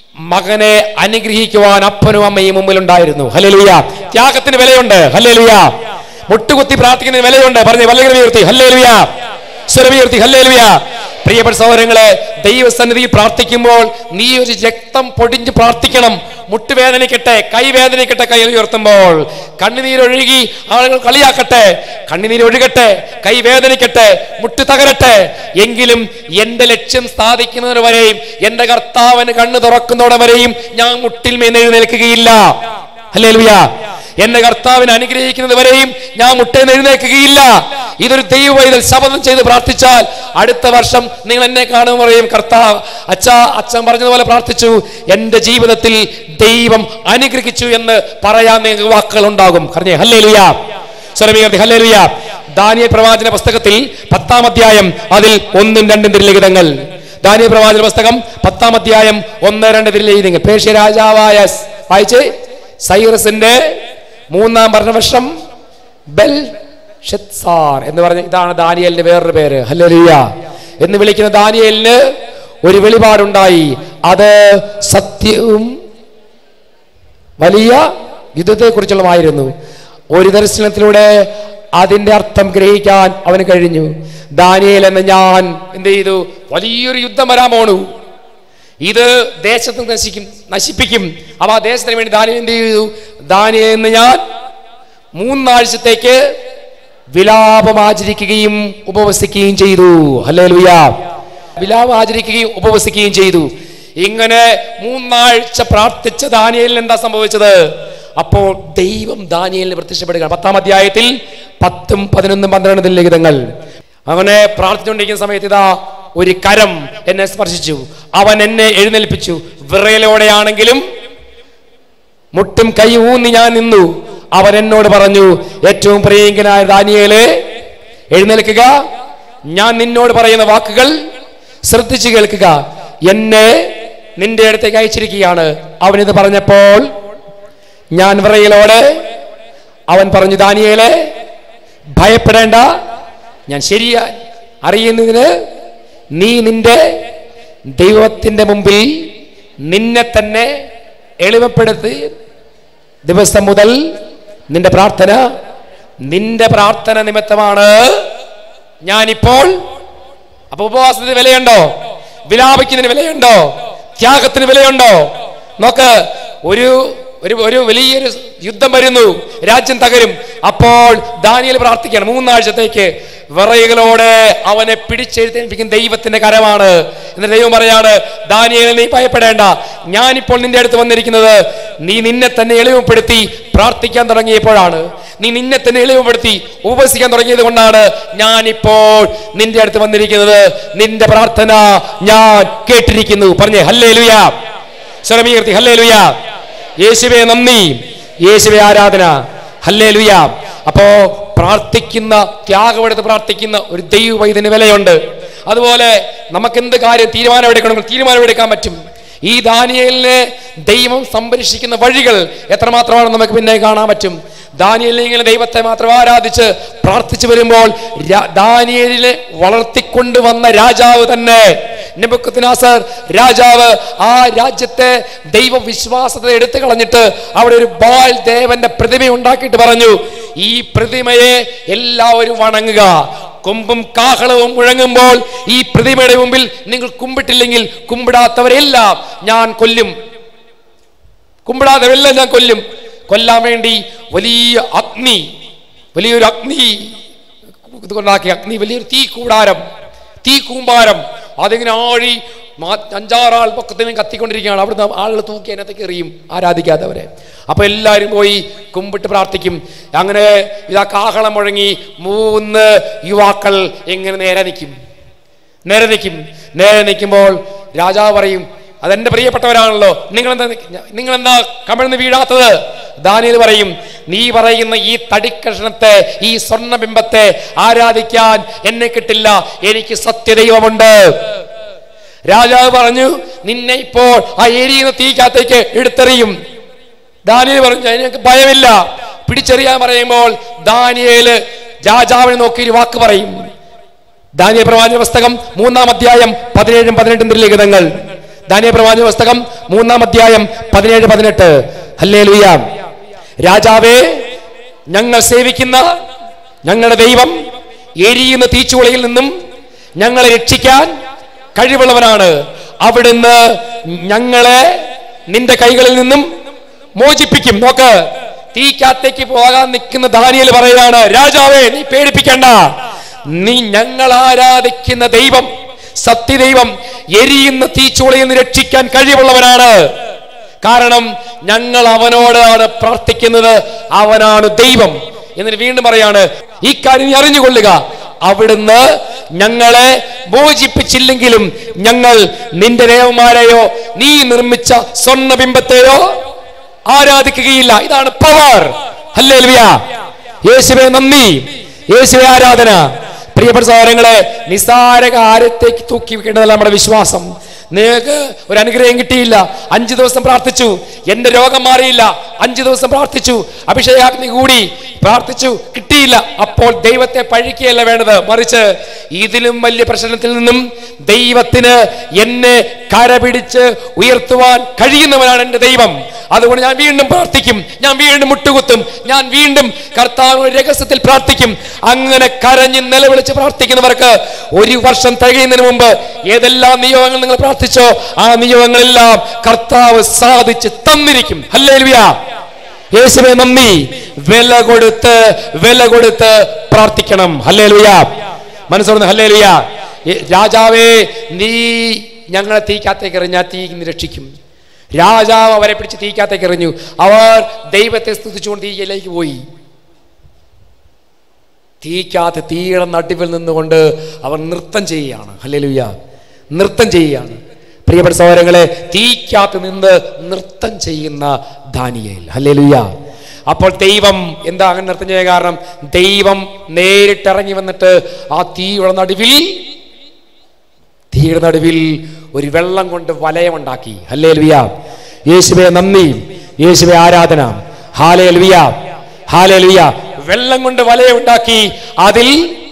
A: മകനെ അനുഗ്രഹിക്കുവാൻ അപ്പനും അമ്മയും മുമ്പിലുണ്ടായിരുന്നു ഹല്ലേലൂയ ത്യാഗത്തിന് വിലയുണ്ട് ഹല്ലേലൂയ മുട്ടുകുത്തി പ്രാർത്ഥിക്കുന്നതിന് വിലയുണ്ട് പറഞ്ഞ് വല്ലങ്ങനെ ഉയർത്തി ഹല്ലേലൂയ സ്വരമുയർത്തി ഹല്ലേലൂയ പ്രിയപ്പെട്ട സഹോദരങ്ങളെ ദൈവസന്നിധിയിൽ പ്രാർത്ഥിക്കുമ്പോൾ നീ ഒരു രക്തം പൊടിഞ്ഞ് പ്രാർത്ഥിക്കണം മുട്ടുവേദനിക്കട്ടെ കൈ വേദനിക്കട്ടെ കൈ ഉയർത്തുമ്പോൾ കണ്ണുനീരൊഴുകി ആളുകൾ കളിയാക്കട്ടെ കണ്ണുനീർ ഒഴുകട്ടെ കൈ വേദനിക്കട്ടെ മുട്ട് തകരട്ടെ എങ്കിലും എന്റെ ലക്ഷ്യം സ്ഥാപിക്കുന്നതിന് വരെയും എന്റെ കർത്താവിന് കണ്ണ് തുറക്കുന്നതോടെ വരെയും ഞാൻ മുട്ടിൽ മേൽ എഴുന്നേൽക്കുകയില്ല അല്ലേ എന്റെ കർത്താവിനെ അനുഗ്രഹിക്കുന്നത് വരെയും ഞാൻ മുട്ടേന്ന് എഴുന്നേൽക്കുകയില്ല ഇതൊരു ദൈവ ഇതിൽ ശപഥം ചെയ്ത് പ്രാർത്ഥിച്ചാൽ അടുത്ത വർഷം നിങ്ങൾ എന്നെ കാണുമ്പോൾ പറയും കർത്താവ് അച്ഛാ അച്ഛൻ പറഞ്ഞതുപോലെ പ്രാർത്ഥിച്ചു എന്റെ ജീവിതത്തിൽ ദൈവം അനുഗ്രഹിച്ചു എന്ന് പറയാൻ നിങ്ങൾക്ക് വാക്കുകൾ ഉണ്ടാകും പറഞ്ഞേ ഹല്ലേ ലുയാ സ്വരമീകർത്തി ഹല്ലേ ലുയാ ദാനിയ പ്രവാചന പുസ്തകത്തിൽ പത്താം അധ്യായം അതിൽ ഒന്നും രണ്ടും തിരുലിഖിതങ്ങൾ ദാനിയ പ്രവാചന പുസ്തകം പത്താം അധ്യായം ഒന്ന് രണ്ട് തിരുലിഖിതങ്ങൾ പേർഷ്യ രാജാവായ സ്- വായിച്ച് സൈറസിന്റെ മൂന്നാം ഭരണവർഷം ബെൽ ഷെത്സാർ എന്ന് പറഞ്ഞ ഇതാണ് ദാനിയലിന്റെ വേറൊരു പേര് ഹല്ലേലൂയ എന്ന് വിളിക്കുന്ന ദാനിയലിന് ഒരു വെളിപാടുണ്ടായി അത് സത്യവും വലിയ യുദ്ധത്തെക്കുറിച്ചുള്ളതായിരുന്നു ഒരു ദർശനത്തിലൂടെ അതിന്റെ അർത്ഥം ഗ്രഹിക്കാൻ അവന് കഴിഞ്ഞു ദാനിയേൽ എന്ന ഞാൻ എന്ത് ചെയ്തു വലിയൊരു യുദ്ധം വരാൻ പോണു ഇത് ദേശത്ത് നശിക്കും നശിപ്പിക്കും അപ്പൊ ആ ദേശത്തിന് വേണ്ടി ദാനിയേൽ എന്ത് ചെയ്തു ദാനിയേൽ എന്ന് ഞാൻ മൂന്നാഴ്ചത്തേക്ക് വിലാപം ആചരിക്കുകയും ഉപവസിക്കുകയും ചെയ്തു അല്ലേ ലുയ വിലാപം ആചരിക്കുകയും ഉപവസിക്കുകയും ചെയ്തു ഇങ്ങനെ മൂന്നാഴ്ച പ്രാർത്ഥിച്ച ദാനിയേലിന് എന്താ സംഭവിച്ചത് അപ്പോൾ ദൈവം ദാനിയേലിന് പ്രത്യക്ഷപ്പെടുകയാണ് പത്താം അധ്യായത്തിൽ പത്തും പതിനൊന്നും പന്ത്രണ്ടും ലിഖിതങ്ങൾ അങ്ങനെ പ്രാർത്ഥിച്ചുകൊണ്ടിരിക്കുന്ന സമയത്ത് ഇതാ ഒരു കരം എന്നെ സ്പർശിച്ചു അവൻ എന്നെ എഴുന്നേൽപ്പിച്ചു വിറയലോടെയാണെങ്കിലും മുട്ടും കൈ ഊന്നി ഞാൻ നിന്നു അവൻ എന്നോട് പറഞ്ഞു ഏറ്റവും പ്രിയങ്കനായ ദാനിയേലെ എഴുന്നേൽക്കുക ഞാൻ നിന്നോട് പറയുന്ന വാക്കുകൾ ശ്രദ്ധിച്ചു കേൾക്കുക എന്നെ നിന്റെ അടുത്തേക്ക് അയച്ചിരിക്കുകയാണ് അവനിത് പറഞ്ഞപ്പോൾ ഞാൻ വിറയലോട് അവൻ പറഞ്ഞു ദാനിയേലെ ഭയപ്പെടേണ്ട ഞാൻ ശരിയാ അറിയുന്നതിന് നീ നിന്റെ ദൈവത്തിന്റെ മുമ്പിൽ നിന്നെ തന്നെ എളിമപ്പെടുത്തി ദിവസം മുതൽ നിന്റെ പ്രാർത്ഥന നിന്റെ പ്രാർത്ഥന നിമിത്തമാണ് ഞാനിപ്പോൾ അപ്പൊ ഉപവാസത്തിന് വിലയുണ്ടോ വിലാപിക്കുന്നതിന് വിലയുണ്ടോ ത്യാഗത്തിന് വിലയുണ്ടോ നോക്ക് ഒരു ഒരു ഒരു വലിയൊരു യുദ്ധം വരുന്നു രാജ്യം തകരും അപ്പോൾ ദാനിയൽ പ്രാർത്ഥിക്കണം മൂന്നാഴ്ചത്തേക്ക് വിറയുകളോടെ അവനെ പിടിച്ചെഴുത്തേൽപ്പിക്കുന്ന ദൈവത്തിന്റെ കരമാണ് എന്നിട്ട് ദൈവം പറയാണ് ദാനിയേൽ നീ ഭയപ്പെടേണ്ട ഞാനിപ്പോൾ നിന്റെ അടുത്ത് വന്നിരിക്കുന്നത് നീ നിന്നെ തന്നെ എളിമപ്പെടുത്തി പ്രാർത്ഥിക്കാൻ തുടങ്ങിയപ്പോഴാണ് നീ നിന്നെ തന്നെ എളിമപ്പെടുത്തി ഉപവസിക്കാൻ തുടങ്ങിയത് കൊണ്ടാണ് ഞാനിപ്പോൾ നിന്റെ അടുത്ത് വന്നിരിക്കുന്നത് നിന്റെ പ്രാർത്ഥന ഞാൻ കേട്ടിരിക്കുന്നു പറഞ്ഞേ ഹല്ലേ ലുയാ സ്വരമീകർത്തി ഹല്ലേ ലുയാ യേശുവെ നന്ദി യേശുവെ ആരാധന ഹല്ലേ ലുയാ അപ്പോ പ്രാർത്ഥിക്കുന്ന ത്യാഗമെടുത്ത് പ്രാർത്ഥിക്കുന്ന ഒരു ദൈവ ഇതിന് വിലയുണ്ട് അതുപോലെ നമുക്ക് എന്ത് കാര്യം തീരുമാനമെടുക്കണമെങ്കിൽ തീരുമാനമെടുക്കാൻ പറ്റും ഈ ദാനിയലിനെ ദൈവം സംരക്ഷിക്കുന്ന വഴികൾ എത്രമാത്രമാണെന്ന് നമുക്ക് പിന്നെ കാണാൻ പറ്റും ദാനിയലിനെ ഇങ്ങനെ ദൈവത്തെ മാത്രം ആരാധിച്ച് പ്രാർത്ഥിച്ചു വരുമ്പോൾ രാ- ദാനിയേലിനെ വളർത്തിക്കൊണ്ടുവന്ന രാജാവ് തന്നെ നെബുക്കദ്നേസർ രാജാവ് ആ രാജ്യത്തെ ദൈവവിശ്വാസത്തെ എടുത്തു കളഞ്ഞിട്ട് അവിടെ ഒരു ബാൽ ദേവന്റെ പ്രതിമ ഉണ്ടാക്കിയിട്ട് പറഞ്ഞു ഈ പ്രതിമയെ എല്ലാവരും വണങ്ങുക കൊമ്പും കാഹളവും മുഴങ്ങുമ്പോൾ ഈ പ്രതിമയുടെ മുമ്പിൽ നിങ്ങൾ കുമ്പിട്ടില്ലെങ്കിൽ കുമ്പിടാത്തവരെല്ലാം ഞാൻ കൊല്ലും കുമ്പിടാത്തവരെല്ലാം ഞാൻ കൊല്ലും കൊല്ലാൻ വേണ്ടി വലിയ അഗ്നി വലിയൊരു അഗ്നി ഇതുകൊണ്ടാക്കി അഗ്നി വലിയൊരു തീ കൂടാരം തീ കൂമ്പാരം അതിങ്ങനെ ആഴി മാ- അഞ്ചാറാൾ പൊക്കത്തിനും കത്തിക്കൊണ്ടിരിക്കുകയാണ് അവിടുന്ന് ആളുകൾ തൂക്കി അതിനകത്തേക്ക് എറിയും ആരാധിക്കാത്തവരെ അപ്പൊ എല്ലാവരും പോയി കുമ്പിട്ട് പ്രാർത്ഥിക്കും അങ്ങനെ ഇതാ കാഹളം മുഴങ്ങി മൂന്ന് യുവാക്കൾ എങ്ങനെ നേരെ നിൽക്കും നേരെ നിൽക്കും നേരെ നിൽക്കുമ്പോൾ രാജാവ് പറയും അതെന്റെ പ്രിയപ്പെട്ടവരാണല്ലോ നിങ്ങൾ എന്താ നിങ്ങൾ എന്താ കമിഴ്ന്ന് വീഴാത്തത് ദാനിയൽ പറയും നീ പറയുന്ന ഈ തടിക്കഷണത്തെ ഈ സ്വർണ്ണബിംബത്തെ ആരാധിക്കാൻ എന്നെ കിട്ടില്ല എനിക്ക് സത്യദൈവമുണ്ട് രാജാവ് പറഞ്ഞു നിന്നെ ഇപ്പോൾ ആ എരിയുന്ന തീക്കകത്തേക്ക് എടുത്തെറിയും ദാനിയേൽ പറഞ്ഞു എനിക്ക് ഭയമില്ല പിടിച്ചെറിയാൻ പറയുമ്പോൾ ദാനിയേല് രാജാവിനെ നോക്കി ഒരു വാക്ക് പറയും ദാനിയ പ്രവാചക പുസ്തകം മൂന്നാം അധ്യായം പതിനേഴും പതിനെട്ടും ലിഖിതങ്ങൾ ദാനിയ പ്രവാചക പുസ്തകം മൂന്നാം അധ്യായം പതിനേഴ് പതിനെട്ട് ഹല്ലേ ലുയാം രാജാവേ ഞങ്ങൾ സേവിക്കുന്ന ഞങ്ങളുടെ ദൈവം എരിയുന്ന തീച്ചുളയിൽ നിന്നും ഞങ്ങളെ രക്ഷിക്കാൻ കഴിവുള്ളവനാണ് അവിടുന്ന് ഞങ്ങളെ നിന്റെ കൈകളിൽ നിന്നും മോചിപ്പിക്കും നോക്ക് തീക്കകത്തേക്ക് പോകാൻ നിൽക്കുന്ന ദാനിയൽ പറയുകയാണ് രാജാവേ നീ പേടിപ്പിക്കണ്ട നീ ഞങ്ങൾ ആരാധിക്കുന്ന ദൈവം സത്യദൈവം എരിയുന്ന തീച്ചൂളയിൽ നിന്ന് രക്ഷിക്കാൻ കഴിവുള്ളവനാണ് കാരണം ഞങ്ങൾ അവനോടാണ് പ്രാർത്ഥിക്കുന്നത് അവനാണ് ദൈവം എന്നിട്ട് വീണ്ടും പറയാണ് ഈ കാര്യം നീ അറിഞ്ഞുകൊള്ളുക അവിടുന്ന് ഞങ്ങളെ മോചിപ്പിച്ചില്ലെങ്കിലും ഞങ്ങൾ നിന്റെ ദേവന്മാരെയോ നീ നിർമ്മിച്ച സ്വർണ്ണബിംബത്തെയോ ആരാധിക്കുകയില്ല ഇതാണ് പവർ ഹല്ലേലൂയ യേശുവെ നന്ദി യേശുവെ ആരാധന പ്രിയപ്പെട്ട സഹോദരങ്ങളെ നിസ്സാര കാര്യത്തേക്ക് തൂക്കി വെക്കേണ്ടതല്ല നമ്മുടെ വിശ്വാസം നിങ്ങൾക്ക് ഒരു അനുഗ്രഹം കിട്ടിയില്ല അഞ്ചു ദിവസം പ്രാർത്ഥിച്ചു എന്റെ രോഗം മാറിയില്ല അഞ്ചു ദിവസം പ്രാർത്ഥിച്ചു അഭിഷേകാഗ്നി കൂടി പ്രാർത്ഥിച്ചു കിട്ടിയില്ല അപ്പോൾ ദൈവത്തെ പഴിക്കുകയല്ല വേണ്ടത് മറിച്ച് ഇതിലും വലിയ പ്രശ്നത്തിൽ നിന്നും ദൈവത്തിന് എന്നെ കരപിടിച്ച് ഉയർത്തുവാൻ കഴിയുന്നവനാണ് എൻ്റെ ദൈവം അതുകൊണ്ട് ഞാൻ വീണ്ടും പ്രാർത്ഥിക്കും ഞാൻ വീണ്ടും മുട്ടുകുത്തും ഞാൻ വീണ്ടും കർത്താവ് രഹസ്യത്തിൽ പ്രാർത്ഥിക്കും അങ്ങനെ കരഞ്ഞ് നിലവിളിച്ച് പ്രാർത്ഥിക്കുന്നവർക്ക് ഒരു വർഷം തികയുന്നതിന് മുമ്പ് ഏതെല്ലാം നിയോഗങ്ങൾ നിങ്ങൾ പ്രാർത്ഥിച്ചോ ആ നിയോഗങ്ങളെല്ലാം കർത്താവ് സാധിച്ച് തന്നിരിക്കും ഹല്ലേലൂയ യേശുവെ നന്ദി വില കൊടുത്ത് വില കൊടുത്ത് പ്രാർത്ഥിക്കണം ഹല്ലേലൂയ മനസ്സോർന്ന് ഹല്ലേലൂയ ഏ- രാജാവേ നീ ഞങ്ങളെ തീക്കകത്തേക്ക് എറിഞ്ഞാൽ തീ ഇന്ന് രക്ഷിക്കും രാജാവ് അവരെ പിടിച്ച് തീക്കകത്തേക്ക് എറിഞ്ഞു അവർ ദൈവത്തെ സ്തുതിച്ചുകൊണ്ട് തീയിലേക്ക് പോയി തീക്കകത്ത് തീയുടെ നടുവിൽ നിന്നുകൊണ്ട് അവർ നൃത്തം ചെയ്യുകയാണ് ഹല്ലേലൂയ നൃത്തം ചെയ്യുകയാണ് പ്രിയപ്പെട്ട സഹോദരങ്ങളെ തീക്കകത്ത് നിന്ന് നൃത്തം ചെയ്യുന്ന ദാനിയേൽ ഹല്ലേലൂയ അപ്പോൾ ദൈവം എന്താ അങ്ങനെ നൃത്തം ചെയ്യാൻ കാരണം ദൈവം നേരിട്ടിറങ്ങി വന്നിട്ട് ആ തീയുടെ നടുവിൽ തീയുടെ നടുവിൽ ഒരു വെള്ളം കൊണ്ട് വലയമുണ്ടാക്കി ഹല്ലേ ലുയ യേശുവെ നന്ദി യേശുവെ ആരാധന ഹാലേ ലുയ ഹാലേ ലുയ വെള്ളം കൊണ്ട് വലയമുണ്ടാക്കി അതിൽ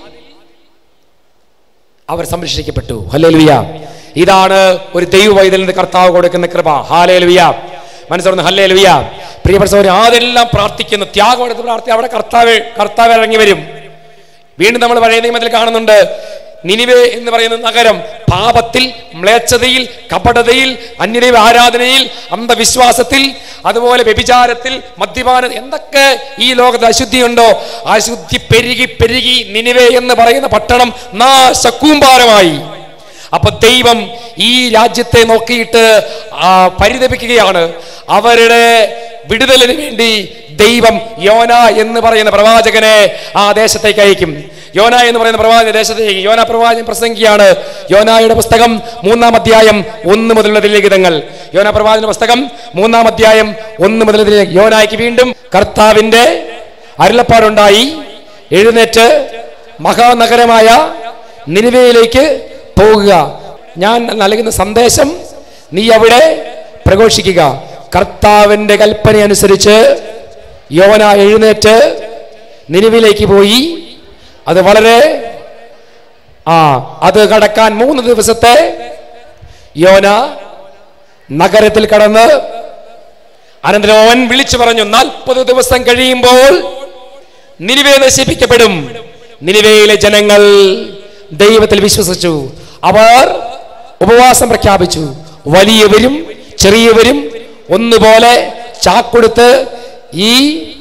A: അവർ സംരക്ഷിക്കപ്പെട്ടു ഹല്ലേ ലുയ ഇതാണ് ഒരു ദൈവ വൈതലിന്റെ കർത്താവ് കൊടുക്കുന്ന കൃപ ഹാലേ ലുയ മനസ്സിലാവുന്ന ഹല്ലേ ലുയ പ്രിയപ്പെട്ട സഹോദരൻ അതെല്ലാം പ്രാർത്ഥിക്കുന്നു ത്യാഗം എടുത്ത് പ്രാർത്ഥി അവിടെ കർത്താവ് കർത്താവ് ഇറങ്ങി വരും വീണ്ടും നമ്മൾ പഴയ നിയമത്തിൽ കാണുന്നുണ്ട് നിനിവേ എന്ന് പറയുന്ന നഗരം പാപത്തിൽ മ്ലേച്ഛതയിൽ കപടതയിൽ അന്യദൈവ ആരാധനയിൽ അന്ധവിശ്വാസത്തിൽ അതുപോലെ വ്യഭിചാരത്തിൽ മദ്യപാന എന്തൊക്കെ ഈ ലോകത്ത് അശുദ്ധിയുണ്ടോ അശുദ്ധി പെരുകി പെരുകി നിനിവേ എന്ന് പറയുന്ന പട്ടണം നാശക്കൂമ്പാരമായി അപ്പൊ ദൈവം ഈ രാജ്യത്തെ നോക്കിയിട്ട് ആ, പരിതപിക്കുകയാണ് അവരുടെ വിടുതലിന് വേണ്ടി ദൈവം യോന എന്ന് പറയുന്ന പ്രവാചകനെ ആ ദേശത്തേക്ക് അയക്കും യോന എന്ന് പറയുന്ന പ്രവാചക ദേശത്തേക്ക് യോന പ്രവാചകൻ പ്രസംഗിയാണ് യോനായുടെ പുസ്തകം മൂന്നാം അധ്യായം ഒന്ന് മുതലുള്ള ലിഖിതങ്ങൾ യോന പ്രവാചന പുസ്തകം മൂന്നാം അധ്യായം ഒന്ന് മുതൽ യോനായ്ക്ക് വീണ്ടും കർത്താവിന്റെ അരുളപ്പാടുണ്ടായി എഴുന്നേറ്റ് മഹാനഗരമായ നിനിവയിലേക്ക് പോകുക ഞാൻ നൽകുന്ന സന്ദേശം നീ അവിടെ പ്രഘോഷിക്കുക കർത്താവിന്റെ കൽപ്പന അനുസരിച്ച് യോന എഴുന്നേറ്റ് നിനിവിലേക്ക് പോയി അത് വളരെ ആ അത് കടക്കാൻ മൂന്ന് ദിവസത്തെ യോന നഗരത്തിൽ കടന്ന് അനന്തരം അവൻ വിളിച്ചു പറഞ്ഞു നാൽപ്പത് ദിവസം കഴിയുമ്പോൾ നിനിവേ നശിപ്പിക്കപ്പെടും നിനിവയിലെ ജനങ്ങൾ ദൈവത്തിൽ വിശ്വസിച്ചു അവർ ഉപവാസം പ്രഖ്യാപിച്ചു വലിയവരും ചെറിയവരും ഒന്നുപോലെ ചാക്കൊടുത്ത് ഈ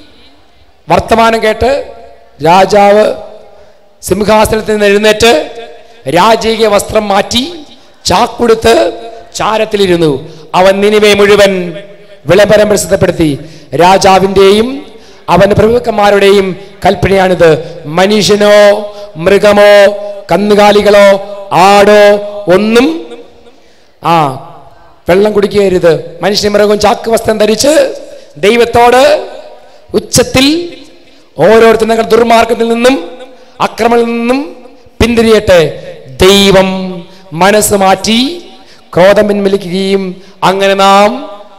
A: വർത്തമാനം കേട്ട് രാജാവ് സിംഹാസനത്തിൽ നിന്ന് എഴുന്നേറ്റ് രാജകീയ വസ്ത്രം മാറ്റി ചാക്കൊടുത്ത് ചാരത്തിലിരുന്നു അവൻ നിനിവെ മുഴുവൻ വിളംബരം പ്രസിദ്ധപ്പെടുത്തി രാജാവിൻ്റെയും അവന്റെ പ്രഭുക്കന്മാരുടെയും കൽപ്പനയാണിത് മനുഷ്യനോ മൃഗമോ കന്നുകാലികളോ ആടോ ഒന്നും ആ വെള്ളം കുടിക്കരുത് മനുഷ്യ മൃഗവും ചാക്ക് വസ്ത്രം ധരിച്ച് ദൈവത്തോട് ഉച്ചത്തിൽ ഓരോരുത്തരും തങ്ങളുടെ ദുർമാർഗത്തിൽ നിന്നും അക്രമത്തിൽ നിന്നും പിന്തിരിയട്ടെ ദൈവം മനസ്സ് മാറ്റി ക്രോധം പിൻവലിക്കുകയും അങ്ങനെ നാം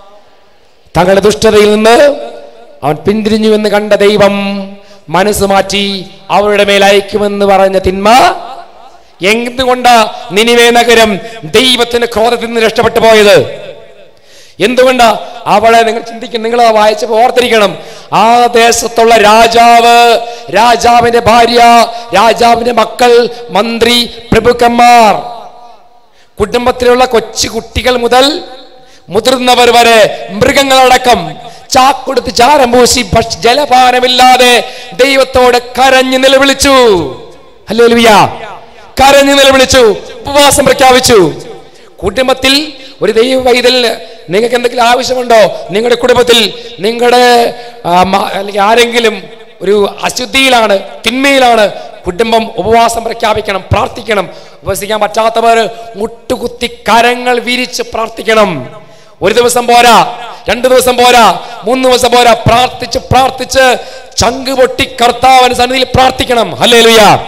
A: തങ്ങളുടെ ദുഷ്ടതയിൽ നിന്ന് അവൻ പിന്തിരിഞ്ഞു എന്ന് കണ്ട ദൈവം മനസ്സ് മാറ്റി അവരുടെ മേൽ അയക്കുമെന്ന് പറഞ്ഞ തിന്മ എന്തുകൊണ്ടാ നിനിവേ നഗരം ദൈവത്തിന്റെ ക്രോധത്തിൽ നിന്ന് രക്ഷപ്പെട്ടു പോയത് എന്തുകൊണ്ടാ അവളെ നിങ്ങൾ ചിന്തിക്കും നിങ്ങൾ ആ വായിച്ചപ്പോൾ ഓർത്തിരിക്കണം ആ ദേശത്തുള്ള രാജാവ് രാജാവിന്റെ ഭാര്യ രാജാവിന്റെ മക്കൾ മന്ത്രി പ്രഭുക്കന്മാർ കുടുംബത്തിലുള്ള കൊച്ചു കുട്ടികൾ മുതൽ മുതിർന്നവർ വരെ മൃഗങ്ങളടക്കം ചാക്കൊടുത്ത് ചാരം പൂശി ഭക്ഷ- ജലപാനമില്ലാതെ ദൈവത്തോട് കരഞ്ഞു നിലവിളിച്ചു ഹല്ലേലൂയ കരഞ്ഞു നിലവിളിച്ചു ഉപവാസം പ്രഖ്യാപിച്ചു കുടുംബത്തിൽ ഒരു ദൈവ വൈതലിന് നിങ്ങൾക്ക് എന്തെങ്കിലും ആവശ്യമുണ്ടോ നിങ്ങളുടെ കുടുംബത്തിൽ നിങ്ങളുടെ ആ, മ- അല്ലെങ്കിൽ ആരെങ്കിലും ഒരു അശുദ്ധിയിലാണ് തിന്മയിലാണ് കുടുംബം ഉപവാസം പ്രഖ്യാപിക്കണം പ്രാർത്ഥിക്കണം ഉപവസിക്കാൻ പറ്റാത്തവർ മുട്ടുകുത്തി കരങ്ങൾ വിരിച്ച് പ്രാർത്ഥിക്കണം ഒരു ദിവസം പോരാ രണ്ടു ദിവസം പോരാ മൂന്ന് ദിവസം പോരാ പ്രാർത്ഥിച്ച് പ്രാർത്ഥിച്ച് ചങ്ക് പൊട്ടി കർത്താവിന് സന്നിധിയിൽ പ്രാർത്ഥിക്കണം ഹല്ലേ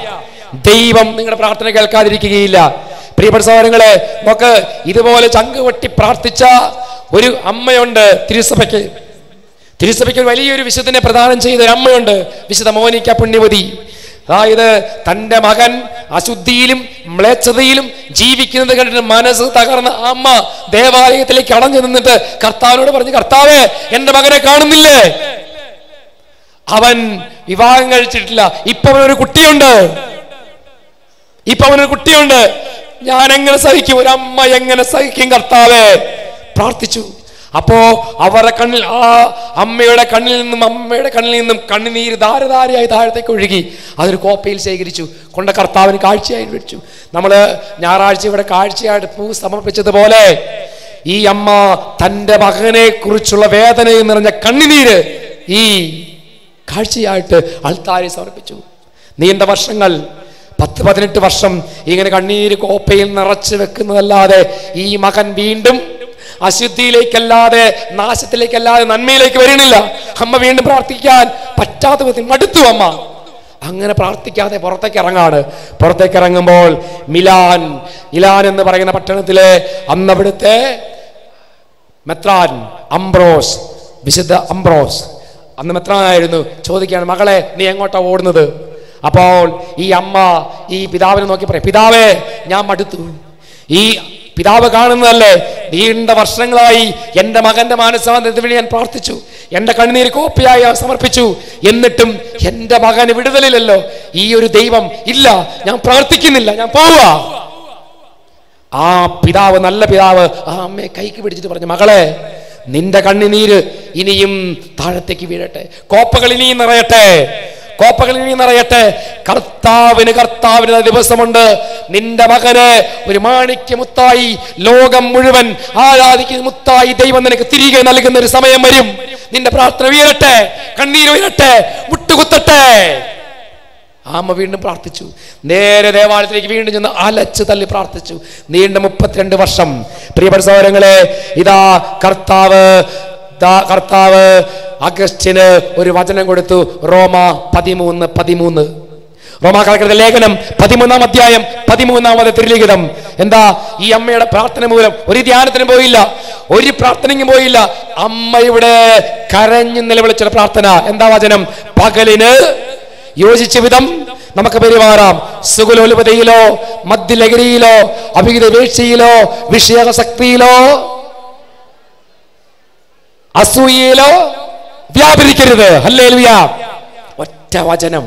A: ദൈവം നിങ്ങളുടെ പ്രാർത്ഥന കേൾക്കാതിരിക്കുകയില്ല പ്രിയപ്പെട്ട സഹോദരങ്ങളെ നമുക്ക് ഇതുപോലെ ചങ്ക് പൊട്ടി പ്രാർത്ഥിച്ച ഒരു അമ്മയുണ്ട് തിരുസഭയ്ക്ക് തിരുസഭയ്ക്ക് വലിയൊരു വിശുദ്ധനെ പ്രദാനം ചെയ്ത ഒരു അമ്മയുണ്ട് വിശുദ്ധ മോനിക്ക പുണ്യവതി അതായത് തന്റെ മകൻ അശുദ്ധിയിലും മ്ലേച്ഛതയിലും ജീവിക്കുന്നത് കണ്ടിട്ട് മനസ്സ് തകർന്ന ആ അമ്മ ദേവാലയത്തിലേക്ക് അടഞ്ഞു നിന്നിട്ട് കർത്താവിനോട് പറഞ്ഞു കർത്താവേ എന്റെ മകനെ കാണുന്നില്ലേ അവൻ വിവാഹം കഴിച്ചിട്ടില്ല ഇപ്പൊ അവനൊരു കുട്ടിയുണ്ട് ഇപ്പൊ അവനൊരു കുട്ടിയുണ്ട് ഞാൻ എങ്ങനെ സഹിക്കും ഒരു അമ്മ എങ്ങനെ സഹിക്കും കർത്താവേ പ്രാർത്ഥിച്ചു അപ്പോ അവരുടെ കണ്ണിൽ ആ അമ്മയുടെ കണ്ണിൽ നിന്നും അമ്മയുടെ കണ്ണിൽ നിന്നും കണ്ണുനീര് ധാരധാരയായി താഴത്തേക്ക് ഒഴുകി അതൊരു കോപ്പയിൽ ശേഖരിച്ചു കൊണ്ട കർത്താവിന് കാഴ്ചയായി വെച്ചു നമ്മൾ ഞായറാഴ്ച ഇവിടെ കാഴ്ചയായിട്ട് പൂ സമർപ്പിച്ചതുപോലെ ഈ അമ്മ തൻ്റെ മകനെ കുറിച്ചുള്ള വേദനയിൽ നിറഞ്ഞ കണ്ണുനീര് ഈ കാഴ്ചയായിട്ട് അൾത്താരി സമർപ്പിച്ചു നീണ്ട വർഷങ്ങൾ പത്ത് പതിനെട്ട് വർഷം ഇങ്ങനെ കണ്ണീര് കോപ്പയിൽ നിറച്ചു വെക്കുന്നതല്ലാതെ ഈ മകൻ വീണ്ടും അശുദ്ധിയിലേക്കല്ലാതെ നാശത്തിലേക്കല്ലാതെ നന്മയിലേക്ക് വരണില്ല അമ്മ വീണ്ടും പ്രാർത്ഥിക്കാൻ പറ്റാത്ത വിധത്തിൽ മടുത്തു അമ്മ അങ്ങനെ പ്രാർത്ഥിക്കാതെ പുറത്തേക്ക് ഇറങ്ങാണ് പുറത്തേക്ക് ഇറങ്ങുമ്പോൾ മിലാൻ ഇലാൻ എന്ന് പറയുന്ന പട്ടണത്തിലെ അന്ന് അവിടുത്തെ മെത്രാൻ അംബ്രോസ് വിശുദ്ധ അംബ്രോസ് അന്ന് മെത്രാനായിരുന്നു ചോദിക്കുകയാണ് മകളെ നീ എങ്ങോട്ടാ ഓടുന്നത് അപ്പോൾ ഈ അമ്മ ഈ പിതാവിനെ നോക്കി പറയും പിതാവേ ഞാൻ മടുത്തു ഈ പിതാവ് കാണുന്നതല്ലേ നീണ്ട വർഷങ്ങളായി എൻ്റെ മകന്റെ മാനസാന്തരത്തിന് വേണ്ടി ഞാൻ പ്രാർത്ഥിച്ചു എൻ്റെ കണ്ണുനീര് കോപ്പിയായി സമർപ്പിച്ചു എന്നിട്ടും എൻ്റെ മകന് വിടുതലില്ലല്ലോ ഈ ഒരു ദൈവം ഇല്ല ഞാൻ പ്രാർത്ഥിക്കുന്നില്ല ഞാൻ പോവുക ആ പിതാവ് നല്ല പിതാവ് ആ അമ്മയെ കൈക്ക് പിടിച്ചിട്ട് പറഞ്ഞു മകളെ നിന്റെ കണ്ണുനീര് ഇനിയും താഴത്തേക്ക് വീഴട്ടെ കോപ്പകൾ ഇനിയും നിറയട്ടെ കോപ്പകൾ ഇനിയും നിറയട്ടെ കർത്താവിന് കർത്താവിന് ഒരു ദിവസമുണ്ട് നിന്റെ മകന് ഒരു മാണിക്യ മുത്തായി ലോകം മുഴുവൻ ആരാധിക്കുന്ന മുത്തായി ദൈവം നിനക്ക് തിരികെ നൽകുന്ന ഒരു സമയം വരും നിന്റെ പ്രാർത്ഥന ഉയരട്ടെ കണ്ണീര് ഉയരട്ടെ മുട്ടുകുത്തട്ടെ ആ അമ്മ വീണ്ടും പ്രാർത്ഥിച്ചു നേരെ ദേവാലയത്തിലേക്ക് വീണ്ടും ചെന്ന് അലച്ച് തള്ളി പ്രാർത്ഥിച്ചു നീണ്ട മുപ്പത്തിരണ്ട് വർഷം പ്രിയപ്പെട്ട സഹോദരങ്ങളെ ഇതാ കർത്താവ് ദാ കർത്താവ് അഗസ്റ്റിന് ഒരു വചനം കൊടുത്തു റോമ പതിമൂന്ന് പതിമൂന്ന് റോമാക്കാർക്കരുടെ ലേഖനം പതിമൂന്നാം അധ്യായം പതിമൂന്നാമത് തിരുലിഖിതം എന്താ ഈ അമ്മയുടെ പ്രാർത്ഥന മൂലം ഒരു ധ്യാനത്തിനും പോയില്ല ഒരു പ്രാർത്ഥനയ്ക്കും പോയില്ല അമ്മയുടെ കരഞ്ഞു നിലവിളിച്ചൊരു പ്രാർത്ഥന എന്താ വചനം പകലിന് യോജിച്ച വിധം നമുക്ക് പെരുമാറാം സുഗലോലുപതയിലോ മദ്യലഹരിയിലോ അഭിഹിത വീഴ്ചയിലോ വിഷയാസക്തിയിലോ അസൂയയിലോ വ്യാപരിക്കരുത് ഹല്ലേലൂയ ഒറ്റ വചനം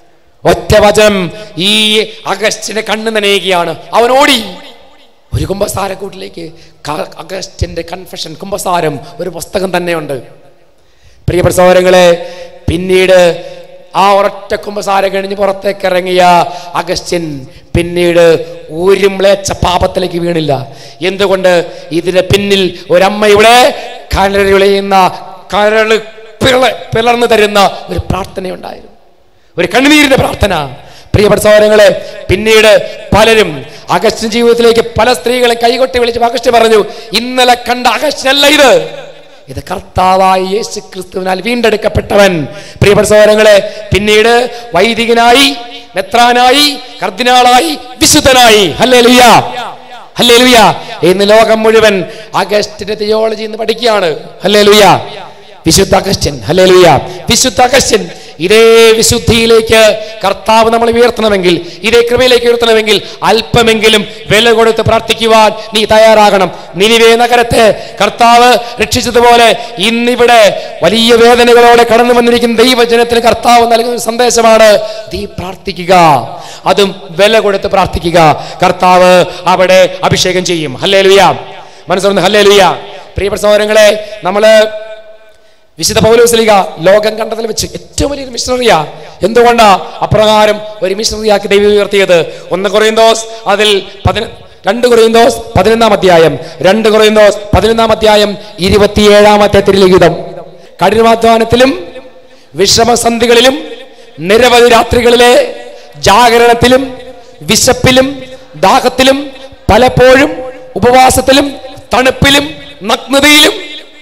A: ഒറ്റ വചനം ഈ അഗസ്റ്റിന്റെ കണ്ണ് നനയുകയാണ് അവൻ ഓടി ഒരു കുംഭസാരക്കൂട്ടിലേക്ക് ക- അഗസ്റ്റിന്റെ കൺഫെഷൻ കുംഭസാരം ഒരു പുസ്തകം തന്നെയുണ്ട് പ്രിയപ്പെട്ട സഹോദരങ്ങളെ പിന്നീട് ആ ഒരൊറ്റ കുമ്പസാരം കഴിഞ്ഞ് പുറത്തേക്ക് ഇറങ്ങിയ അഗസ്റ്റിൻ പിന്നീട് ഒരു മ്ലേച്ഛ പാപത്തിലേക്ക് വീണില്ല എന്തുകൊണ്ട് ഇതിന് പിന്നിൽ ഒരമ്മ ഇവിടെ കരളിയുന്ന കരള് പിള പിളർന്നു തരുന്ന ഒരു പ്രാർത്ഥനയുണ്ടായിരുന്നു ഒരു കണ്ണുനീരിന്റെ പ്രാർത്ഥന പ്രിയപ്പെട്ട സഹോദരങ്ങളെ പിന്നീട് പലരും അഗസ്റ്റിൻ ജീവിതത്തിലേക്ക് പല സ്ത്രീകളെ കൈകൊട്ടി വിളിച്ച് അഗസ്റ്റ് പറഞ്ഞു ഇന്നലെ കണ്ട അഗസ്റ്റനല്ല ഇത് ഇത് കർത്താവായ യേശു ക്രിസ്തുവിനാൽ വീണ്ടെടുക്കപ്പെട്ടവൻ പ്രിയപ്പെട്ട സഹോദരങ്ങളെ പിന്നീട് വൈദികനായി മെത്രാനായി കർദിനാളായി വിശുദ്ധനായി ഹല്ലേ ലുയ്യ ഹല്ലേ ലുയ്യ ഇന്ന് ലോകം മുഴുവൻ അഗസ്റ്റിന്റെ തിയോളജി എന്ന് പഠിക്കുകയാണ് ഹല്ലേ ലുയ്യ വിശുദ്ധ അഗസ്റ്റ്യൻ ഹല്ലേ ലുയ്യ വിശുദ്ധ അഗസ്റ്റ്യൻ ഇതേ വിശുദ്ധിയിലേക്ക് കർത്താവ് നമ്മൾ ഉയർത്തണമെങ്കിൽ ഇതേ കൃപയിലേക്ക് ഉയർത്തണമെങ്കിൽ അല്പമെങ്കിലും വില കൊടുത്ത് പ്രാർത്ഥിക്കുവാൻ നീ തയ്യാറാകണം നിനിവേ നഗരത്തെ കർത്താവ് രക്ഷിച്ചതുപോലെ ഇന്നിവിടെ വലിയ വേദനകളോടെ കടന്നു വന്നിരിക്കുന്ന ദൈവജനത്തിന് കർത്താവ് നൽകുന്ന ഒരു സന്ദേശമാണ് നീ പ്രാർത്ഥിക്കുക അതും വില കൊടുത്ത് പ്രാർത്ഥിക്കുക കർത്താവ് അവിടെ അഭിഷേകം ചെയ്യും ഹല്ലേ ലുയ മനസ്സിലൊന്ന് ഹല്ലേ ലുയ പ്രിയപ്പെട്ട സഹോദരങ്ങളെ നമ്മള് വിശുദ്ധ പൗലോസ്ലിക ലോകം കണ്ടതിൽ വെച്ച് ഏറ്റവും വലിയൊരു മിഷണറിയാ എന്തുകൊണ്ടാ അപ്രകാരം ഒരു മിഷണറിയാക്കി ദൈവം ഉയർത്തിയത് ഒന്ന് കൊറിയന്തോസ് അതിൽ പതിന രണ്ട് കൊറിയന്തോസ് പതിനൊന്നാം അധ്യായം രണ്ട് കൊറിയന്തോസ് പതിനൊന്നാം അധ്യായം ഇരുപത്തിയേഴാമത്തെ തിരുലിഖിതം കഠിനാധ്വാനത്തിലും വിശ്രമസന്ധികളിലും നിരവധി രാത്രികളിലെ ജാഗരണത്തിലും വിശപ്പിലും ദാഹത്തിലും പലപ്പോഴും ഉപവാസത്തിലും തണുപ്പിലും നഗ്നതയിലും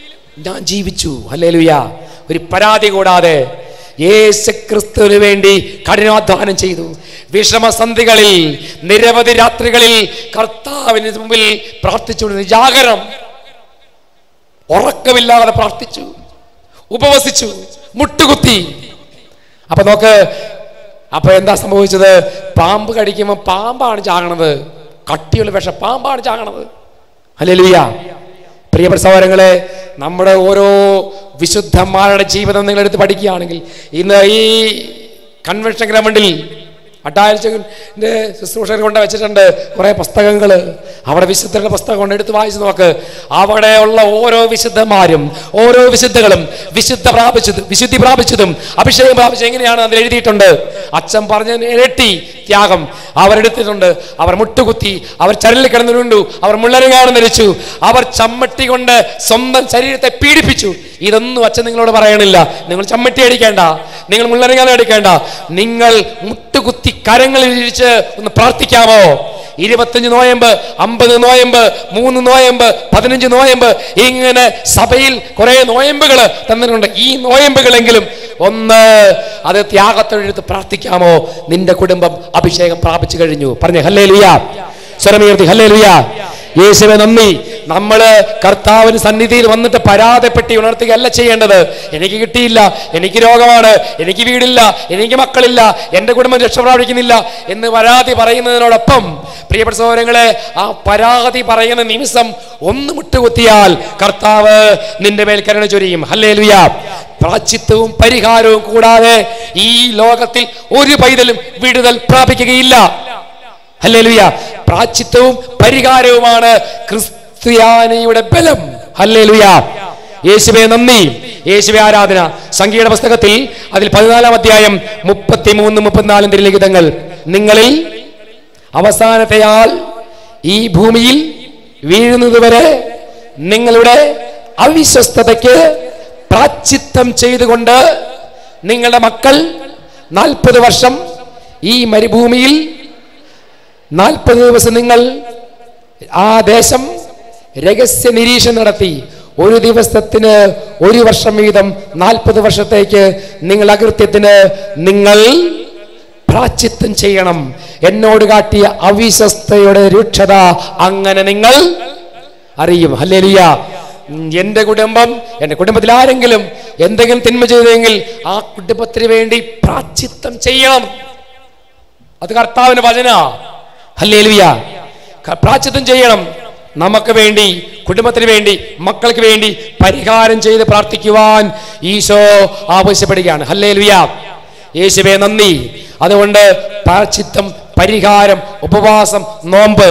A: ഞാൻ ജീവിച്ചു ഹല്ലേലൂയ ഒരു പരാതി കൂടാതെ യേശു ക്രിസ്തുവിന് വേണ്ടി കഠിനാധ്വാനം ചെയ്തു വിഷമസന്ധികളിൽ നിരവധി രാത്രികളിൽ കർത്താവിന് മുമ്പിൽ പ്രാർത്ഥിച്ചുകൊണ്ടിരുന്നു ജാഗരം ഉറക്കമില്ലാതെ പ്രാർത്ഥിച്ചു ഉപവസിച്ചു മുട്ടുകുത്തി അപ്പൊ നോക്ക് അപ്പൊ എന്താ സംഭവിച്ചത് പാമ്പ് കടിക്കുമ്പോൾ പാമ്പാണ് ചാകണത് കട്ടിയുള്ള വിഷം പാമ്പാണ് ചാകണത് അല്ലേലുയ്യ പ്രിയപ്പെട്ട സഹോദരങ്ങളെ നമ്മുടെ ഓരോ വിശുദ്ധന്മാരുടെ ജീവിതം നിങ്ങൾ എടുത്ത് പഠിക്കുകയാണെങ്കിൽ ഇന്ന് ഈ കൺവെൻഷൻ ഗ്രൗണ്ടിൽ അട്ടാഴ്ചൻ്റെ ശുശ്രൂഷകർ കൊണ്ട് വെച്ചിട്ടുണ്ട് കുറേ പുസ്തകങ്ങൾ അവിടെ വിശുദ്ധരുടെ പുസ്തകം കൊണ്ട് എടുത്ത് വായിച്ച് നോക്ക് അവിടെയുള്ള ഓരോ വിശുദ്ധന്മാരും ഓരോ വിശുദ്ധകളും വിശുദ്ധ പ്രാപിച്ചത് വിശുദ്ധി പ്രാപിച്ചതും അഭിഷേകം പ്രാപിച്ചത് എങ്ങനെയാണ് അതിൽ എഴുതിയിട്ടുണ്ട് അച്ഛൻ പറഞ്ഞ ഇരട്ടി ത്യാഗം അവരെടുത്തിട്ടുണ്ട് അവർ മുട്ടുകുത്തി അവർ ചരലിൽ കിടന്നിരുണ്ടു അവർ മുള്ളരങ്ങാണ് മരിച്ചു അവർ ചമ്മട്ടി കൊണ്ട് സ്വന്തം ശരീരത്തെ പീഡിപ്പിച്ചു ഇതൊന്നും അച്ഛൻ നിങ്ങളോട് പറയണില്ല നിങ്ങൾ ചമ്മട്ടി അടിക്കേണ്ട നിങ്ങൾ മുള്ളരങ്ങാൻ അടിക്കേണ്ട നിങ്ങൾ മുട്ടുകുത്തി കരങ്ങളിൽ ഇരിച്ച് ഒന്ന് പ്രാർത്ഥിക്കാമോ ഇരുപത്തഞ്ച് നോയമ്പ് അമ്പത് നോയമ്പ് മൂന്ന് നോയമ്പ് പതിനഞ്ച് നോയമ്പ് ഇങ്ങനെ സഭയിൽ കുറെ നോയമ്പുകൾ തന്നിട്ടുണ്ട് ഈ നോയമ്പുകളെങ്കിലും ഒന്ന് അത് ത്യാഗത്തോടെടുത്ത് പ്രാർത്ഥിക്കാമോ നിന്റെ കുടുംബം അഭിഷേകം പ്രാപിച്ചു കഴിഞ്ഞു പറഞ്ഞേ ഹല്ലേ ലുയാ സ്വരമീർത്തി ഹല്ലേ ലുയാ യേശുവെ നന്ദി നമ്മള് കർത്താവിന് സന്നിധിയിൽ വന്നിട്ട് പരാതപ്പെട്ടി ഉണർത്തുകയല്ല ചെയ്യേണ്ടത് എനിക്ക് കിട്ടിയില്ല എനിക്ക് രോഗമാണ് എനിക്ക് വീടില്ല എനിക്ക് മക്കളില്ല എൻ്റെ കുടുംബം രക്ഷപ്രാപിക്കുന്നില്ല എന്ന് പരാതി പറയുന്നതിനോടൊപ്പം പ്രിയപ്പെട്ട സഹോദരങ്ങളെ ആ പരാതി പറയുന്ന നിമിഷം ഒന്ന് മുട്ടുകുത്തിയാൽ കർത്താവ് നിന്റെ മേൽ കരുണ ചൊരിയും ഹല്ലേ ലുയാ പ്രാച്ചിത്വവും പരിഹാരവും കൂടാതെ ഈ ലോകത്തിൽ ഒരു പൈതലും വിടുതൽ പ്രാപിക്കുകയില്ല ഹല്ലേലൂയ പ്രാച്ചിത്വവും പരിഹാരവുമാണ് ക്രിസ്ത്യാനിയുടെ ബലം ഹല്ലേലൂയ യേശുവെ നന്ദി യേശുവെ ആരാധന സംഖ്യയുടെ പുസ്തകത്തിൽ അതിൽ പതിനാലാം അധ്യായം മുപ്പത്തിമൂന്ന് മുപ്പത്തിനാലും തിരുലിഖിതങ്ങൾ നിങ്ങളിൽ അവസാനത്തെയാൾ ഈ ഭൂമിയിൽ വീഴുന്നതുവരെ നിങ്ങളുടെ അവിശ്വസ്തതയ്ക്ക് പ്രാച്ചിത്തം ചെയ്തുകൊണ്ട് നിങ്ങളുടെ മക്കൾ നാൽപ്പത് വർഷം ഈ മരുഭൂമിയിൽ നാൽപ്പത് ദിവസം നിങ്ങൾ ആ ദേശം രഹസ്യ നിരീക്ഷണം നടത്തി ഒരു ദിവസത്തിന് ഒരു വർഷം വീതം നാൽപ്പത് വർഷത്തേക്ക് നിങ്ങൾ അകൃത്യത്തിന് നിങ്ങൾ പ്രാച്ചിത്വം ചെയ്യണം എന്നോട് കാട്ടിയ അവിശ്വസ്തയുടെ രൂക്ഷത അങ്ങനെ നിങ്ങൾ അറിയും ഹല്ലേലൂയ ഉം, എന്റെ കുടുംബം എന്റെ കുടുംബത്തിൽ ആരെങ്കിലും എന്തെങ്കിലും തിന്മ ചെയ്തെങ്കിൽ ആ കുടുംബത്തിന് വേണ്ടി പ്രാച്ചിത്വം ചെയ്യണം അത് കർത്താവിന്റെ വചന ഹല്ലേലൂയ ക- പ്രായശ്ചിത്തം ചെയ്യണം നമുക്ക് വേണ്ടി കുടുംബത്തിന് വേണ്ടി മക്കൾക്ക് വേണ്ടി പരിഹാരം ചെയ്ത് പ്രാർത്ഥിക്കുവാൻ ഈശോ ആവശ്യപ്പെടുകയാണ് ഹല്ലേലൂയ യേശുവേ നന്ദി അതുകൊണ്ട് പ്രായശ്ചിത്തം പരിഹാരം ഉപവാസം നോമ്പ്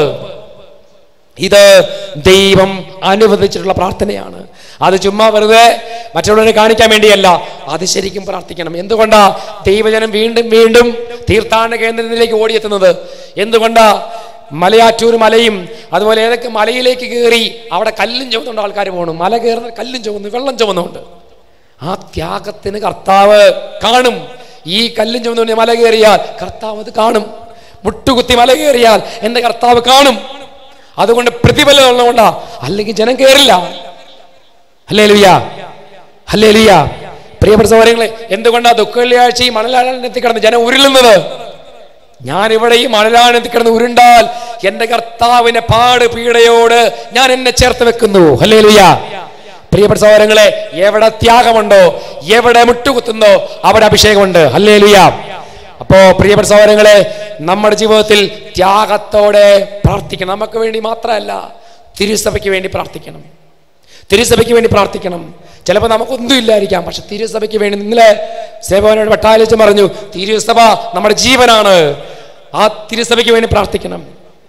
A: ഇത് ദൈവം അനുവദിച്ചിട്ടുള്ള പ്രാർത്ഥനയാണ് അത് ചുമ്മാ വെറുതെ മറ്റുള്ളവരെ കാണിക്കാൻ വേണ്ടിയല്ല അത് ശരിക്കും പ്രാർത്ഥിക്കണം എന്തുകൊണ്ടാ ദൈവജനം വീണ്ടും വീണ്ടും തീർത്ഥാടന കേന്ദ്രത്തിലേക്ക് ഓടിയെത്തുന്നത് എന്തുകൊണ്ടാ മലയാറ്റൂർ മലയും അതുപോലെ ഏതൊക്കെ മലയിലേക്ക് കയറി അവിടെ കല്ലും ചുമന്നുകൊണ്ട് ആൾക്കാർ പോകണം മല കയറുന്ന കല്ലും ചുമന്ന് വെള്ളം ചുമന്നുകൊണ്ട് ആ ത്യാഗത്തിന് കർത്താവ് കാണും ഈ കല്ലും ചുമന്നുകൊണ്ട് മല കയറിയാൽ കർത്താവ് അത് കാണും മുട്ടുകുത്തി മല കയറിയാൽ എന്റെ കർത്താവ് കാണും അതുകൊണ്ട് പ്രതിഫലം ഉള്ളതുകൊണ്ടാ അല്ലെങ്കിൽ ജനം കയറില്ല അല്ലേ ലുയ്യ അല്ലേ ലുയ്യ പ്രിയപ്പെട്ട സഹോദരങ്ങളെ എന്തുകൊണ്ടാ ദുഃഖ വെള്ളിയാഴ്ച ഈ മണലാഴത്തിൽ കിടന്ന് ജനം ഉരുളുന്നത് ഞാൻ ഇവിടെ ഈ മണലാഴത്തിൽ കിടന്ന് ഉരുണ്ടാൽ എന്റെ കർത്താവിനെ പാട് പീഡയോട് ഞാൻ എന്നെ ചേർത്ത് വെക്കുന്നു അല്ലേ ലുയ്യ പ്രിയപ്പെട്ട സഹോദരങ്ങളെ എവിടെ ത്യാഗമുണ്ടോ എവിടെ മുട്ടുകുത്തുന്നോ അവിടെ അഭിഷേകമുണ്ട് അല്ലേ ലുയ്യ അപ്പോ പ്രിയപ്പെട്ട സഹോദരങ്ങളെ നമ്മുടെ ജീവിതത്തിൽ ത്യാഗത്തോടെ പ്രാർത്ഥിക്കണം നമുക്ക് വേണ്ടി മാത്രമല്ല തിരുസഭയ്ക്ക് വേണ്ടി പ്രാർത്ഥിക്കണം തിരുസഭയ്ക്ക് വേണ്ടി പ്രാർത്ഥിക്കണം ചിലപ്പോൾ നമുക്കൊന്നും ഇല്ലായിരിക്കാം പക്ഷെ തിരുസഭയ്ക്ക് വേണ്ടി ഇന്നലെ സേവനോട് വട്ടാലിച്ച് പറഞ്ഞു തിരുസഭ നമ്മുടെ ജീവനാണ് ആ തിരുസഭയ്ക്ക് വേണ്ടി പ്രാർത്ഥിക്കണം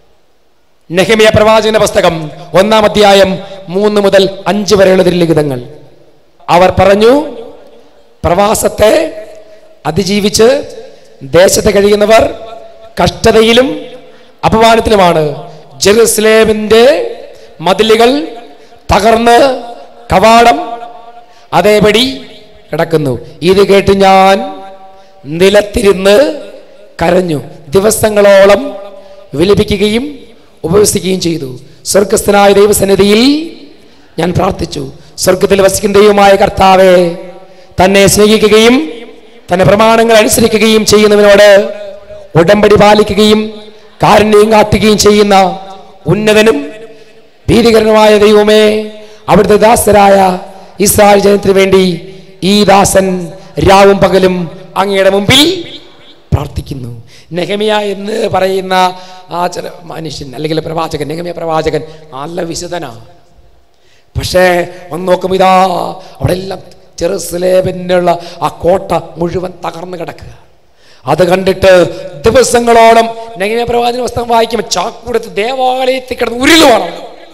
A: നെഹമിയ പ്രവാചകന്റെ പുസ്തകം ഒന്നാം അധ്യായം മൂന്ന് മുതൽ അഞ്ച് വരെയുള്ള തിരുലിഖിതങ്ങൾ അവർ പറഞ്ഞു പ്രവാസത്തെ അതിജീവിച്ച് ദേശത്ത് കഴിയുന്നവർ കഷ്ടതയിലും അപമാനത്തിലുമാണ് ജെറുസലേമിന്റെ മതിലുകൾ തകർന്ന് കവാടം അതേപടി കിടക്കുന്നു ഇത് കേട്ട് ഞാൻ നിലത്തിരുന്ന് കരഞ്ഞു ദിവസങ്ങളോളം വിലപിക്കുകയും ഉപവസിക്കുകയും ചെയ്തു സ്വർഗസ്ഥനായ ദൈവസന്നിധിയിൽ ഞാൻ പ്രാർത്ഥിച്ചു സ്വർഗത്തിൽ വസിക്കുന്ന ദൈവമായ കർത്താവെ തന്നെ സ്നേഹിക്കുകയും തന്റെ പ്രമാണങ്ങൾ അനുസരിക്കുകയും ചെയ്യുന്നവനോട് ഉടമ്പടി പാലിക്കുകയും കാരുണ്യം കാട്ടുകയും ചെയ്യുന്ന ഉന്നതനും ഭീതികരനുമായ ദൈവമേ അവിടുത്തെ ദാസരായ ഇസ്രായേൽ ജനത്തിന് വേണ്ടി ഈ ദാസൻ രാവും പകലും അങ്ങയുടെ മുമ്പിൽ പ്രാർത്ഥിക്കുന്നു നെഹമിയ എന്ന് പറയുന്ന ആ ചില മനുഷ്യൻ അല്ലെങ്കിൽ പ്രവാചകൻ നെഹമിയ പ്രവാചകൻ നല്ല വിശുദ്ധനാണ് പക്ഷേ ഒന്ന് നോക്കും ഇതാ അവിടെ എല്ലാം ചെറുസലേബിനുള്ള ആ കോട്ട മുഴുവൻ തകർന്നു കിടക്കുക അത് കണ്ടിട്ട് ദിവസങ്ങളോളം നെഗമ പ്രവാചന പുസ്തകം വായിക്കുമ്പോൾ ചാക്കുടുത്ത് ദേവാലയത്തിൽ കിടന്ന് ഉരുളുവാണ്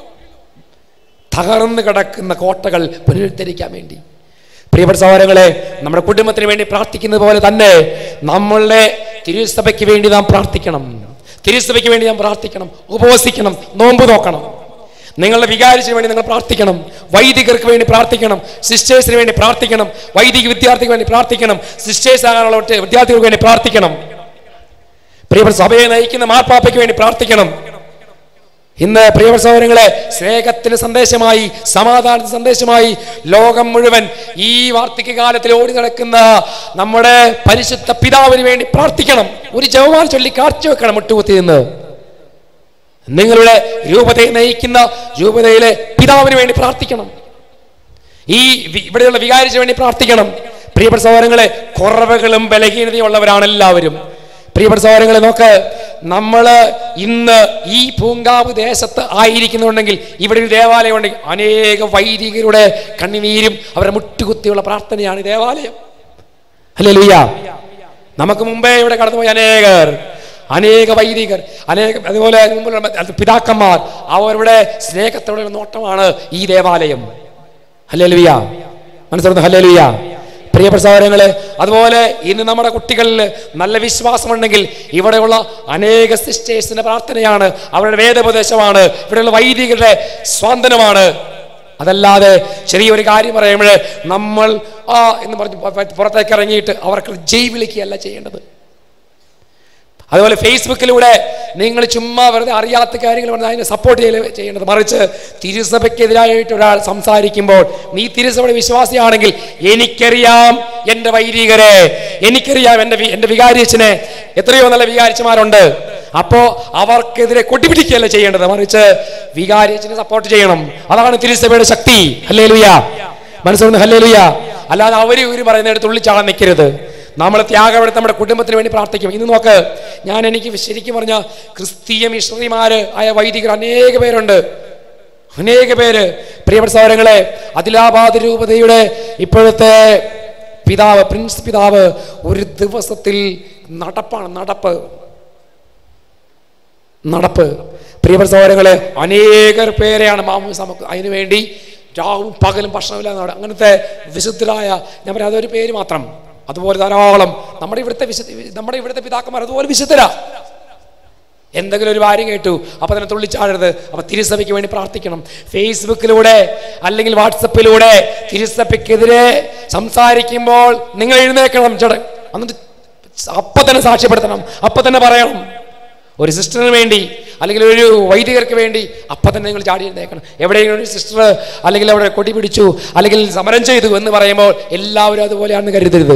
A: തകർന്നു കിടക്കുന്ന കോട്ടകൾ പുനരുദ്ധരിക്കാൻ വേണ്ടി പ്രിയപ്പെട്ട സഹോദരങ്ങളെ നമ്മുടെ കുടുംബത്തിന് വേണ്ടി പ്രാർത്ഥിക്കുന്നത് പോലെ തന്നെ നമ്മളുടെ തിരുസഭയ്ക്ക് വേണ്ടി നാം പ്രാർത്ഥിക്കണം തിരുസഭയ്ക്ക് വേണ്ടി നാം പ്രാർത്ഥിക്കണം ഉപവസിക്കണം നോമ്പ് നോക്കണം നിങ്ങളുടെ വികാരിച്ചിന് വേണ്ടി നിങ്ങൾ പ്രാർത്ഥിക്കണം വൈദികർക്ക് വേണ്ടി പ്രാർത്ഥിക്കണം സിസ്റ്റേഴ്സിന് വേണ്ടി പ്രാർത്ഥിക്കണം വൈദിക വിദ്യാർത്ഥിക്ക് വേണ്ടി പ്രാർത്ഥിക്കണം സിസ്റ്റേഴ്സ് ആകാനുള്ള ഒറ്റ വിദ്യാർത്ഥികൾക്ക് വേണ്ടി പ്രാർത്ഥിക്കണം പ്രിയപ്പെട്ട സഭയെ നയിക്കുന്ന മാർപ്പാപ്പയ്ക്ക് വേണ്ടി പ്രാർത്ഥിക്കണം ഇന്ന് പ്രിയപ്പെട്ട സഹോദരങ്ങളെ സ്നേഹത്തിന് സന്ദേശമായി സമാധാനത്തിന് സന്ദേശമായി ലോകം മുഴുവൻ ഈ വാർദ്ധക്യകാലത്തിൽ ഓടി നടക്കുന്ന നമ്മുടെ പരിശുദ്ധ പിതാവിന് വേണ്ടി പ്രാർത്ഥിക്കണം ഒരു ജവമാൻ ചൊല്ലി കാഴ്ചവെക്കണം മുട്ടുകുത്തി നിന്ന് നിങ്ങളുടെ രൂപതയെ നയിക്കുന്ന രൂപതയിലെ പിതാവിന് വേണ്ടി പ്രാർത്ഥിക്കണം ഈ വി- ഇവിടെയുള്ള വികാരിച്ചു വേണ്ടി പ്രാർത്ഥിക്കണം പ്രിയപ്പെട്ട സഹോദരങ്ങളെ കുറവുകളും ബലഹീനതയും ഉള്ളവരാണ് എല്ലാവരും പ്രിയപ്പെട്ട സഹോദരങ്ങളെ നോക്ക് നമ്മൾ ഇന്ന് ഈ പൂങ്കാവ് ദേശത്ത് ആയിരിക്കുന്നുണ്ടെങ്കിൽ ഇവിടെ ഒരു ദേവാലയം ഉണ്ടെങ്കിൽ അനേക വൈദികരുടെ കണ്ണുനീരും അവരുടെ മുട്ടുകുത്തിയുള്ള പ്രാർത്ഥനയാണ് ഈ ദേവാലയം അല്ലേ ലുയ്യ നമുക്ക് മുമ്പേ ഇവിടെ കടന്നുപോയ അനേകർ അനേക വൈദികർ അനേക അതുപോലെ മുമ്പുള്ള പിതാക്കന്മാർ അവരുടെ സ്നേഹത്തോടെ നോട്ടമാണ് ഈ ദേവാലയം ഹല്ലേ ലുയ്യ മനസ്സിലാക്കുന്നു ഹല്ലേ ലുയ്യ പ്രിയപ്പെട്ട സഹോദരങ്ങളെ അതുപോലെ ഇന്ന് നമ്മുടെ കുട്ടികളിൽ നല്ല വിശ്വാസമുണ്ടെങ്കിൽ ഇവിടെയുള്ള അനേക സിസ്റ്റേഴ്സിന്റെ പ്രാർത്ഥനയാണ് അവരുടെ വേദോപദേശമാണ് ഇവിടെയുള്ള വൈദികരുടെ സ്വാന്തനമാണ് അതല്ലാതെ ചെറിയൊരു കാര്യം പറയുമ്പോൾ നമ്മൾ ആ എന്ന് പറഞ്ഞ് പ- പുറത്തേക്ക് ഇറങ്ങിയിട്ട് അവർക്ക് ജയ് വിളിക്കുകയല്ല ചെയ്യേണ്ടത് അതുപോലെ ഫേസ്ബുക്കിലൂടെ നിങ്ങൾ ചുമ്മാ വെറുതെ അറിയാത്ത കാര്യങ്ങൾ പറഞ്ഞാൽ അതിനെ സപ്പോർട്ട് ചെയ്യല ചെയ്യേണ്ടത് മറിച്ച് തിരുസഭയ്ക്കെതിരായിട്ട് ഒരാൾ സംസാരിക്കുമ്പോൾ നീ തിരുസഭയുടെ വിശ്വാസിയാണെങ്കിൽ എനിക്കറിയാം എൻ്റെ വൈദികരെ എനിക്കറിയാം എൻ്റെ വി- എൻ്റെ വികാരിച്ചനെ എത്രയോ നല്ല വികാരിച്ചമാരുണ്ട് അപ്പോ അവർക്കെതിരെ കൊട്ടിപ്പിടിക്കുകയല്ല ചെയ്യേണ്ടത് മറിച്ച് വികാരിച്ചനെ സപ്പോർട്ട് ചെയ്യണം അതാണ് തിരുസഭയുടെ ശക്തി ഹല്ലേ ലുയ മനസ്സിലാവുന്നു ഹല്ലേ ലുയ അല്ലാതെ അവര് ഇവര് പറയുന്നിടത്ത് ഉള്ളിച്ചാടാൻ നിൽക്കരുത് നമ്മൾ ത്യാഗമെടുത്ത് നമ്മുടെ കുടുംബത്തിന് വേണ്ടി പ്രാർത്ഥിക്കും ഇന്ന് നോക്ക് ഞാൻ എനിക്ക് ശരിക്കും പറഞ്ഞ ക്രിസ്തീയ മിഷണറിമാര് ആയ വൈദികർ അനേക പേരുണ്ട് അനേക പേര് പ്രിയപ്പെട്ട സഹോദരങ്ങളെ അതിലാബാദ് രൂപതയുടെ ഇപ്പോഴത്തെ പിതാവ് പ്രിൻസ് പിതാവ് ഒരു ദിവസത്തിൽ നടപ്പാണ് നടപ്പ് നടപ്പ് പ്രിയപ്പെട്ട സഹോദരങ്ങളെ അനേകർ പേരെയാണ് മാമൂസ് നമുക്ക് അതിനു വേണ്ടി രാവും പകലും ഭക്ഷണമില്ലാതെ നട- അങ്ങനത്തെ വിശുദ്ധരായ ഞാൻ പറയാം അതൊരു പേര് മാത്രം അതുപോലെ ധാരാളം നമ്മുടെ ഇവിടുത്തെ വിശുദ്ധ നമ്മുടെ ഇവിടുത്തെ പിതാക്കന്മാർ അതുപോലെ വിശുദ്ധരാ എന്തെങ്കിലും ഒരു കാര്യം കേട്ടു അപ്പൊ തന്നെ തുള്ളിച്ചാടരുത് അപ്പൊ തിരുസഭയ്ക്ക് വേണ്ടി പ്രാർത്ഥിക്കണം ഫേസ്ബുക്കിലൂടെ അല്ലെങ്കിൽ വാട്സപ്പിലൂടെ തിരുസഭയ്ക്കെതിരെ സംസാരിക്കുമ്പോൾ നിങ്ങൾ എഴുന്നേക്കണം ചട എന്നിട്ട് അപ്പൊ തന്നെ സാക്ഷ്യപ്പെടുത്തണം അപ്പൊ തന്നെ പറയണം ഒരു സിസ്റ്ററിന് വേണ്ടി അല്ലെങ്കിൽ ഒരു വൈദികർക്ക് വേണ്ടി അപ്പൊ തന്നെ നിങ്ങൾ ചാടി എഴുന്നേക്കണം എവിടെയെങ്കിലും ഒരു സിസ്റ്റർ അല്ലെങ്കിൽ അവിടെ കൊടി പിടിച്ചു അല്ലെങ്കിൽ സമരം ചെയ്തു എന്ന് പറയുമ്പോൾ എല്ലാവരും അതുപോലെയാണെന്ന് കരുതരുത്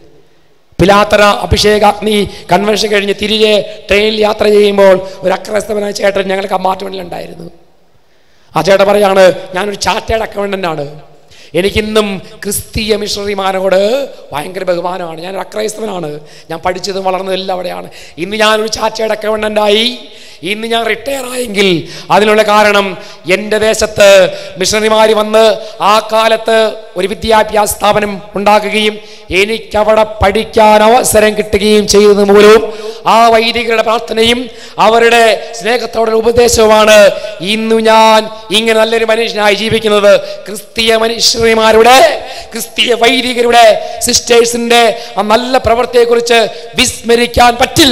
A: പിലാത്തറ അഭിഷേകാഗ്നി കൺവെൻഷൻ കഴിഞ്ഞ് തിരികെ ട്രെയിനിൽ യാത്ര ചെയ്യുമ്പോൾ ഒരു അക്രസ്തവനായ ചേട്ടൻ ഞങ്ങൾക്ക് അമ്മാറ്റുമണിലുണ്ടായിരുന്നു ആ ചേട്ടൻ പറയാണ് ഞാനൊരു ചാർട്ടേഡ് അക്കൗണ്ടന്റ് ആണ് എനിക്കിന്നും ക്രിസ്തീയ മിഷണറിമാരോട് ഭയങ്കര ബഹുമാനമാണ് ഞാൻ അക്രൈസ്തവനാണ് ഞാൻ പഠിച്ചതും വളർന്നതും എല്ലാം അവിടെയാണ് ഇന്ന് ഞാനൊരു ചാർട്ടേഡ് അക്കൗണ്ടൻ്റായി ഇന്ന് ഞാൻ റിട്ടയർ ആയെങ്കിൽ അതിനുള്ള കാരണം എൻ്റെ ദേശത്ത് മിഷണറിമാർ വന്ന് ആ കാലത്ത് ഒരു വിദ്യാഭ്യാസ സ്ഥാപനം ഉണ്ടാക്കുകയും എനിക്കവിടെ പഠിക്കാൻ അവസരം കിട്ടുകയും ചെയ്തത് മൂലവും ആ വൈദികരുടെ പ്രാർത്ഥനയും അവരുടെ സ്നേഹത്തോടെ ഉപദേശവുമാണ് ഇന്ന് ഞാൻ ഇങ്ങനെ നല്ലൊരു മനുഷ്യനായി ജീവിക്കുന്നത് ക്രിസ്തീയ മനുഷ്യന്മാരുടെ ക്രിസ്തീയ വൈദികരുടെ സിസ്റ്റേഴ്സിന്റെ ആ നല്ല പ്രവൃത്തിയെക്കുറിച്ച് വിസ്മരിക്കാൻ പറ്റില്ല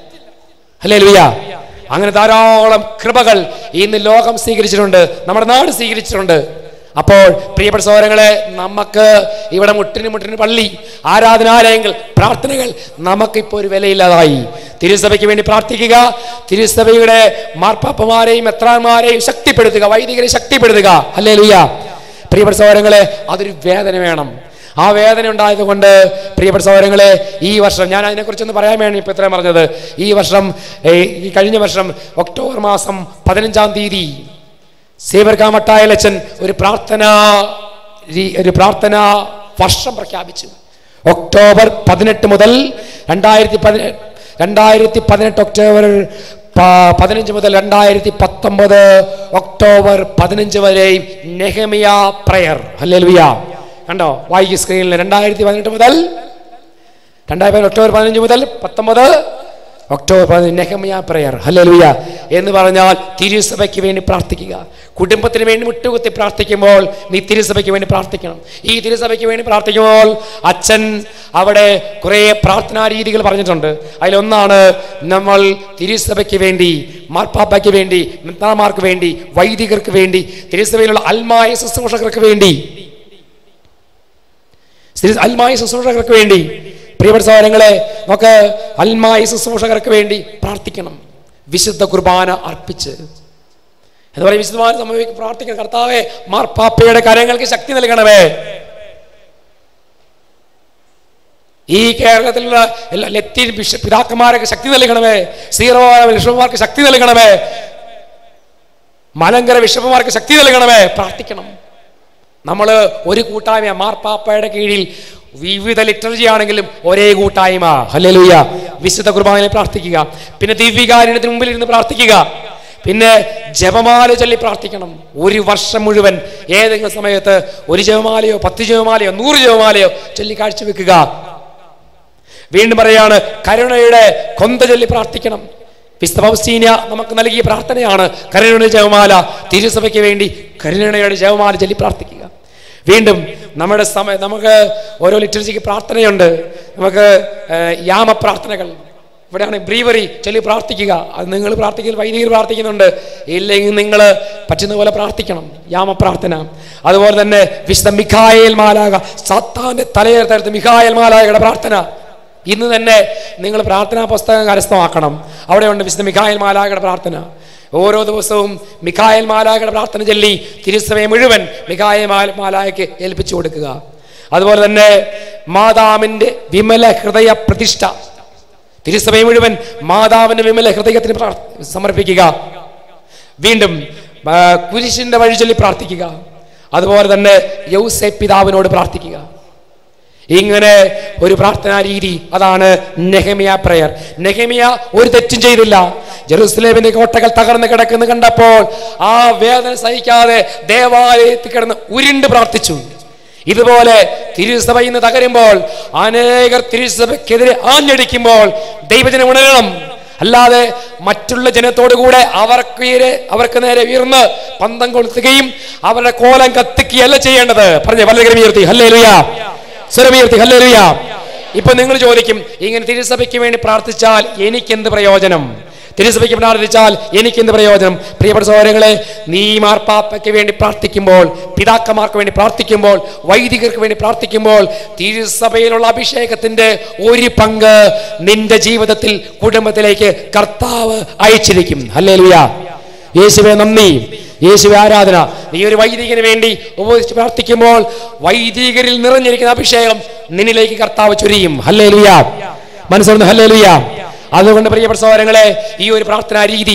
A: അല്ലേ ലുയ അങ്ങനെ ധാരാളം കൃപകൾ ഇന്ന് ലോകം സ്വീകരിച്ചിട്ടുണ്ട് നമ്മുടെ നാട് സ്വീകരിച്ചിട്ടുണ്ട് അപ്പോൾ പ്രിയപ്പെട്ട സഹോദരങ്ങളെ നമുക്ക് ഇവിടെ മുട്ടിന് മുട്ടിന് പള്ളി ആരാധനാലയങ്ങൾ പ്രാർത്ഥനകൾ നമുക്കിപ്പോൾ ഒരു വിലയില്ലാതായി തിരുസഭയ്ക്ക് വേണ്ടി പ്രാർത്ഥിക്കുക തിരുസഭയുടെ മാർപ്പാപ്പമാരെയും എത്രാന്മാരെയും ശക്തിപ്പെടുത്തുക വൈദികരെ ശക്തിപ്പെടുത്തുക അല്ലേ ലുയ്യ പ്രിയപ്പെട്ട സഹോദരങ്ങളെ അതൊരു വേദന വേണം ആ വേദന ഉണ്ടായത് കൊണ്ട് പ്രിയപ്പെട്ട സഹോദരങ്ങളെ ഈ വർഷം ഞാൻ അതിനെക്കുറിച്ചൊന്ന് പറയാൻ വേണ്ടി ഇപ്പൊ ഇത്രയും പറഞ്ഞത് ഈ വർഷം ഏ, ഈ കഴിഞ്ഞ വർഷം ഒക്ടോബർ മാസം പതിനഞ്ചാം തീയതി സേവർക്കാമട്ടായ ലച്ചൻ ഒരു പ്രാർത്ഥന രീ- ഒരു പ്രാർത്ഥന വർഷം പ്രഖ്യാപിച്ചു ഒക്ടോബർ പതിനെട്ട് മുതൽ രണ്ടായിരത്തി പതിനെ രണ്ടായിരത്തി പതിനെട്ട് ഒക്ടോബർ പ- പതിനഞ്ച് മുതൽ രണ്ടായിരത്തി പത്തൊമ്പത് ഒക്ടോബർ പതിനഞ്ച് വരെ നെഹമിയ പ്രയർ ഹല്ലേലൂയ കണ്ടോ വായിക്കും സ്ക്രീനിൽ രണ്ടായിരത്തി പതിനെട്ട് മുതൽ രണ്ടായിരത്തി ഒക്ടോബർ പതിനഞ്ച് മുതൽ പത്തൊമ്പത് ഒക്ടോബർ പതിനഞ്ച് നെഹമിയ പ്രയർ ഹല്ലേലൂയ എന്ന് പറഞ്ഞാൽ തിരുസഭയ്ക്ക് വേണ്ടി പ്രാർത്ഥിക്കുക കുടുംബത്തിന് വേണ്ടി മുട്ടുകുത്തി പ്രാർത്ഥിക്കുമ്പോൾ നീ തിരുസഭയ്ക്ക് വേണ്ടി പ്രാർത്ഥിക്കണം ഈ തിരുസഭയ്ക്ക് വേണ്ടി പ്രാർത്ഥിക്കുമ്പോൾ അച്ഛൻ അവിടെ കുറേ പ്രാർത്ഥനാ രീതികൾ പറഞ്ഞിട്ടുണ്ട് അതിലൊന്നാണ് നമ്മൾ തിരുസഭയ്ക്ക് വേണ്ടി മാർപ്പാപ്പയ്ക്ക് വേണ്ടി മിത്രമാർക്ക് വേണ്ടി വൈദികർക്ക് വേണ്ടി തിരുസഭയിലുള്ള അൽമായ ശുശ്രൂഷകർക്ക് വേണ്ടി ശ്രീ- അൽമായ ശുശ്രൂഷകർക്ക് വേണ്ടി പ്രിയപ്പെട്ട സഹോദരങ്ങളെ നമുക്ക് അൽമായ ശുശ്രൂഷകർക്ക് വേണ്ടി പ്രാർത്ഥിക്കണം വിശുദ്ധ കുർബാന അർപ്പിച്ച് എന്ന് പറയും വിശുദ്ധമായ സംഭവിക്കും പ്രാർത്ഥിക്കണം കർത്താവെ മാർപ്പാപ്പയുടെ കരങ്ങൾക്ക് ശക്തി നൽകണമേ ഈ കേരളത്തിലുള്ള എല്ലാ ലത്തീൻ ബിഷ പിതാക്കന്മാരൊക്കെ ശക്തി നൽകണമേ സീറോ ബിഷപ്പുമാർക്ക് ശക്തി നൽകണമേ മലങ്കര ബിഷപ്പുമാർക്ക് ശക്തി നൽകണമേ പ്രാർത്ഥിക്കണം നമ്മൾ ഒരു കൂട്ടായ്മ മാർപ്പാപ്പയുടെ കീഴിൽ വിവിധ ലിറ്റർജി ആണെങ്കിലും ഒരേ കൂട്ടായ്മ ഹല്ലേലൂയ വിശുദ്ധ കുർബാനയിൽ പ്രാർത്ഥിക്കുക പിന്നെ ദിവ്യകാരുണ്യത്തിന് മുമ്പിൽ ഇരുന്ന് പ്രാർത്ഥിക്കുക പിന്നെ ജപമാല ചൊല്ലി പ്രാർത്ഥിക്കണം ഒരു വർഷം മുഴുവൻ ഏതെങ്കിലും സമയത്ത് ഒരു ജപമാലയോ പത്ത് ജപമാലയോ നൂറ് ജപമാലയോ ചൊല്ലി കാഴ്ചവെക്കുക വീണ്ടും പറയാണ് കരുണയുടെ കൊന്ത ചൊല്ലി പ്രാർത്ഥിക്കണം വിശുദ്ധ പൗസ്റ്റീന നമുക്ക് നൽകിയ പ്രാർത്ഥനയാണ് കരുണയുടെ ജപമാല തിരുസഭയ്ക്ക് വേണ്ടി കരുണയുടെ ജപമാല ചൊല്ലി പ്രാർത്ഥിക്കുക വീണ്ടും നമ്മുടെ സമയ നമുക്ക് ഓരോ ലിറ്ററേച്ചയ്ക്ക് പ്രാർത്ഥനയുണ്ട് നമുക്ക് ഏഹ്, യാമപ്രാർത്ഥനകൾ ഇവിടെയാണ് ബ്രീവറി ചൊല്ലി പ്രാർത്ഥിക്കുക അത് നിങ്ങൾ പ്രാർത്ഥിക്കുന്ന വൈദികർ പ്രാർത്ഥിക്കുന്നുണ്ട് ഇല്ലെങ്കിൽ നിങ്ങൾ പറ്റുന്ന പോലെ പ്രാർത്ഥിക്കണം യാമപ്രാർത്ഥന അതുപോലെ തന്നെ വിശുദ്ധ മിഖായേൽ മാലാക സാത്താന്റെ തലയേർത്തെടുത്ത് മിഖായേൽ മാലാകയുടെ പ്രാർത്ഥന ഇന്ന് തന്നെ നിങ്ങൾ പ്രാർത്ഥനാ പുസ്തകം കരസ്ഥമാക്കണം അവിടെയുണ്ട് വിശുദ്ധ മിഖായൽ മാലാകയുടെ പ്രാർത്ഥന ഓരോ ദിവസവും മിഖായൽ മാലാകയുടെ പ്രാർത്ഥന ചൊല്ലി തിരുസഭയെ മുഴുവൻ മിഖായൽ മാല- മാലായക്ക് ഏൽപ്പിച്ചു കൊടുക്കുക അതുപോലെ തന്നെ മാതാവിൻ്റെ വിമല ഹൃദയ പ്രതിഷ്ഠ തിരുസഭയെ മുഴുവൻ മാതാവിൻ്റെ വിമല ഹൃദയത്തിന് പ്രാർ- സമർപ്പിക്കുക വീണ്ടും ആ, കുരിശിന്റെ വഴി ചൊല്ലി പ്രാർത്ഥിക്കുക അതുപോലെ തന്നെ യൗസെ പിതാവിനോട് പ്രാർത്ഥിക്കുക ഇങ്ങനെ ഒരു പ്രാർത്ഥനാ രീതി അതാണ് നെഹമിയ പ്രയർ നെഹമിയ ഒരു തെറ്റും ചെയ്തില്ല ജെറുസലേമിന്റെ കോട്ടകൾ തകർന്ന് കിടക്കുന്നു കണ്ടപ്പോൾ ആ വേദന സഹിക്കാതെ ദേവാലയത്തിൽ കിടന്ന് ഉരുണ്ട് പ്രാർത്ഥിച്ചു ഇതുപോലെ തിരുസഭ ഇന്ന് തകരുമ്പോൾ അനേകർ തിരുസഭയ്ക്കെതിരെ ആഞ്ഞടിക്കുമ്പോൾ ദൈവജനം ഉണരണം അല്ലാതെ മറ്റുള്ള ജനത്തോടു കൂടെ അവർക്ക് നേരെ- അവർക്ക് നേരെ ഉയർന്ന് പന്തം കൊളുത്തുകയും അവരുടെ കോലം കത്തിക്കുകയല്ല ചെയ്യേണ്ടത് പറഞ്ഞ വളരെ ഉയർത്തി ഹല്ലേ സ്വരമുയർത്തി ഹല്ലേലൂയ ഇപ്പൊ നിങ്ങൾ ചോദിക്കും ഇങ്ങനെ തിരുസഭയ്ക്ക് വേണ്ടി പ്രാർത്ഥിച്ചാൽ എനിക്കെന്ത് പ്രയോജനം തിരുസഭയ്ക്ക് പ്രാർത്ഥിച്ചാൽ എനിക്കെന്ത് പ്രയോജനം പ്രിയപ്പെട്ട സഹോദരങ്ങളെ നീ മാർപ്പാപ്പയ്ക്ക് വേണ്ടി പ്രാർത്ഥിക്കുമ്പോൾ പിതാക്കന്മാർക്ക് വേണ്ടി പ്രാർത്ഥിക്കുമ്പോൾ വൈദികർക്ക് വേണ്ടി പ്രാർത്ഥിക്കുമ്പോൾ തിരുസഭയിലുള്ള അഭിഷേകത്തിന്റെ ഒരു പങ്ക് നിന്റെ ജീവിതത്തിൽ കുടുംബത്തിലേക്ക് കർത്താവ് അയച്ചിരിക്കും ഹല്ലേലൂയ യേശുവെ നന്ദി യേശുവെ ആരാധന നീ ഒരു വൈദികന് വേണ്ടി ഉപയോഗിച്ച് പ്രാർത്ഥിക്കുമ്പോൾ വൈദികരിൽ നിറഞ്ഞിരിക്കുന്ന അഭിഷേകം നിന്നിലേക്ക് കർത്താവ് ചൊരിയും ഹല്ലേ ലുയ മനസ്സോർന്ന് ഹല്ലേ ലുയ അതുകൊണ്ട് പ്രിയപ്പെട്ട സഹോദരങ്ങളെ ഈ ഒരു പ്രാർത്ഥനാ രീതി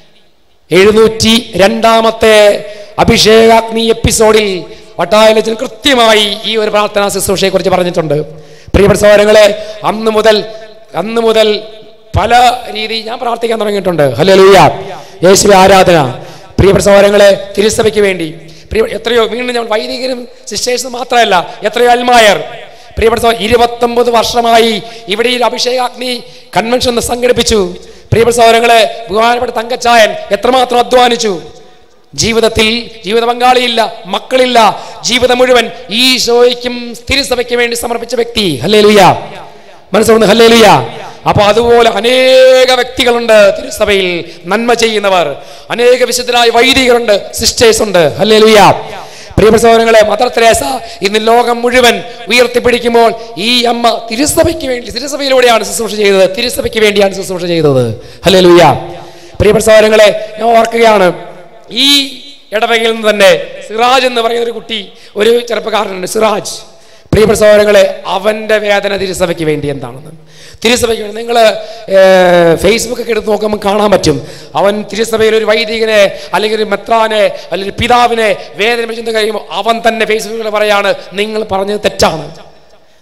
A: എഴുന്നൂറ്റി രണ്ടാമത്തെ അഭിഷേകാഗ്നി എപ്പിസോഡിൽ വട്ടായലച്ചൻ കൃത്യമായി ഈ ഒരു പ്രാർത്ഥനാ ശുശ്രൂഷയെ കുറിച്ച് പറഞ്ഞിട്ടുണ്ട് പ്രിയപ്പെട്ട സഹോദരങ്ങളെ അന്ന് മുതൽ അന്ന് മുതൽ പല രീതി ഞാൻ പ്രാർത്ഥിക്കാൻ തുടങ്ങിയിട്ടുണ്ട് ഹല്ലേലൂയ യേശുവെ ആരാധന പ്രിയപ്പെട്ട സഹോദരങ്ങളെ തിരുസഭയ്ക്ക് വേണ്ടി പ്രിയ എത്രയോ വീണ്ടും ഞാൻ വൈദികരും സിസ്റ്റേഴ്സും മാത്രമല്ല എത്രയോ അൽമായർ പ്രിയപ്പെട്ട സഹോദരൻ ഇരുപത്തൊമ്പത് വർഷമായി ഇവിടെ ഈ ഒരു അഭിഷേകാഗ്നി കൺവെൻഷൻ ഒന്ന് സംഘടിപ്പിച്ചു പ്രിയപ്പെട്ട സഹോദരങ്ങളെ ബഹുമാനപ്പെട്ട തങ്കച്ചായൻ എത്രമാത്രം അധ്വാനിച്ചു ജീവിതത്തിൽ ജീവിത പങ്കാളിയില്ല മക്കളില്ല ജീവിതം മുഴുവൻ ഈശോയ്ക്കും തിരുസഭയ്ക്കും വേണ്ടി സമർപ്പിച്ച വ്യക്തി ഹല്ലേ ലുയ മനസ്സിലാവുന്നു ഹല്ലേ ലുയ അപ്പൊ അതുപോലെ അനേക വ്യക്തികളുണ്ട് തിരുസഭയിൽ നന്മ ചെയ്യുന്നവർ അനേക വിശുദ്ധരായ വൈദികരുണ്ട് സിസ്റ്റേഴ്സ് ഉണ്ട് ഹല്ലേ ലുയ പ്രിയപ്പെട്ട സഹോദരങ്ങളെ മദർ തെരേസ ഇന്ന് ലോകം മുഴുവൻ ഉയർത്തിപ്പിടിക്കുമ്പോൾ ഈ അമ്മ തിരുസഭയ്ക്ക് വേണ്ടി തിരുസഭയിലൂടെയാണ് ശുശ്രൂഷ ചെയ്തത് തിരുസഭയ്ക്ക് വേണ്ടിയാണ് ശുശ്രൂഷ ചെയ്തത് ഹല്ലേ ലുയ പ്രിയപ്പെട്ട സഹോദരങ്ങളെ ഞാൻ ഓർക്കുകയാണ് ഈ ഇടവകയിൽ നിന്ന് തന്നെ സിറാജ് എന്ന് പറയുന്ന ഒരു കുട്ടി ഒരു ചെറുപ്പക്കാരനുണ്ട് സിറാജ് പ്രിയപ്പെട്ട സഹോദരങ്ങളെ അവന്റെ വേദന തിരുസഭയ്ക്ക് വേണ്ടി എന്താണെന്ന് തിരുസഭയ്ക്ക് വേണ്ടി നിങ്ങൾ ഫേസ്ബുക്കൊക്കെ എടുത്ത് നോക്കുമ്പോൾ കാണാൻ പറ്റും അവൻ തിരുസഭയിൽ ഒരു വൈദികനെ അല്ലെങ്കിൽ ഒരു മെത്രാനെ അല്ലെങ്കിൽ ഒരു പിതാവിനെ വേദനിപ്പിച്ചെന്ന് കഴിയുമ്പോൾ അവൻ തന്നെ ഫേസ്ബുക്കിൽ പറയാണ് നിങ്ങൾ പറഞ്ഞത് തെറ്റാണ്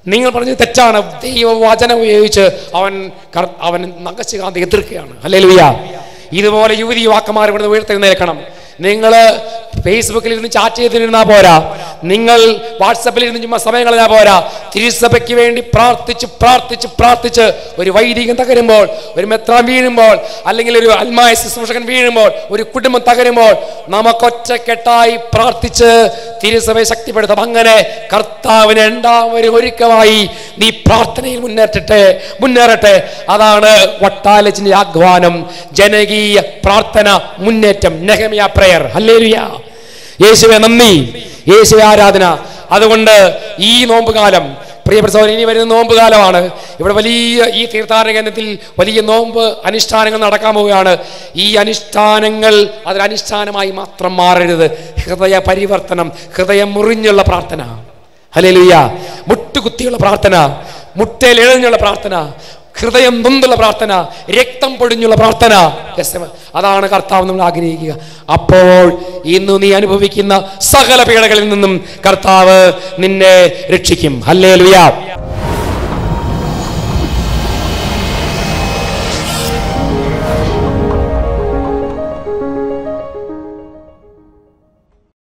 A: നിങ്ങൾ പറഞ്ഞത് തെറ്റാണ് ദൈവവചനം ഉപയോഗിച്ച് അവൻ കർ- അവൻ നഗശകാന്തി എതിർക്കുകയാണ് അല്ലേ ഇതുപോലെ യുവതി യുവാക്കന്മാർ ഇവിടുന്ന് ഉയർത്തെഴുന്നേൽക്കണം നിങ്ങൾ ഫേസ്ബുക്കിൽ ഇരുന്ന് ചാറ്റ് ചെയ്തിരുന്നാൽ പോരാ നിങ്ങൾ വാട്സപ്പിൽ ഇരുന്ന് ചുമ്മാ സമയം കളഞ്ഞാൽ പോരാ തിരുസഭയ്ക്ക് വേണ്ടി പ്രാർത്ഥിച്ച് പ്രാർത്ഥിച്ച് പ്രാർത്ഥിച്ച് ഒരു വൈദികൻ തകരുമ്പോൾ ഒരു മെത്രാൻ വീഴുമ്പോൾ അല്ലെങ്കിൽ ഒരു അൽമായ ശുശ്രൂഷകൻ വീഴുമ്പോൾ ഒരു കുടുംബം തകരുമ്പോൾ നമുക്കൊറ്റക്കെട്ടായി പ്രാർത്ഥിച്ച് തിരുസഭയെ ശക്തിപ്പെടുത്താം അങ്ങനെ കർത്താവിന് രണ്ടാമൊരു ഒരുക്കമായി നീ പ്രാർത്ഥനയിൽ മുന്നേറ്റട്ടെ മുന്നേറട്ടെ അതാണ് വട്ടാലച്ചിന്റെ ആഹ്വാനം ജനകീയ പ്രാർത്ഥന മുന്നേറ്റം നെഹമിയ പ്രയർ ഹല്ലേലൂയ യേശുവെ നന്ദി യേശുവെ ആരാധന അതുകൊണ്ട് ഈ നോമ്പുകാലം പ്രിയപ്പെട്ട സഹോദരൻ ഇനി വരുന്ന നോമ്പ് കാലമാണ് ഇവിടെ വലിയ ഈ തീർത്ഥാടന കേന്ദ്രത്തിൽ വലിയ നോമ്പ് അനുഷ്ഠാനങ്ങൾ നടക്കാൻ പോവുകയാണ് ഈ അനുഷ്ഠാനങ്ങൾ അതൊരു അനുഷ്ഠാനമായി മാത്രം മാറരുത് ഹൃദയ പരിവർത്തനം ഹൃദയം മുറിഞ്ഞുള്ള പ്രാർത്ഥന ഹല്ലേലൂയ മുട്ടുകുത്തിയുള്ള പ്രാർത്ഥന മുട്ടയിൽ എഴഞ്ഞുള്ള പ്രാർത്ഥന ഹൃദയം നൊന്തുള്ള പ്രാർത്ഥന രക്തം പൊടിഞ്ഞുള്ള പ്രാർത്ഥന Yes, amen. അതാണ് കർത്താവ് നമ്മൾ ആഗ്രഹിക്കുക അപ്പോൾ ഇന്ന് നീ അനുഭവിക്കുന്ന സകല പീഡകളിൽ നിന്നും കർത്താവ് നിന്നെ രക്ഷിക്കും ഹല്ലേ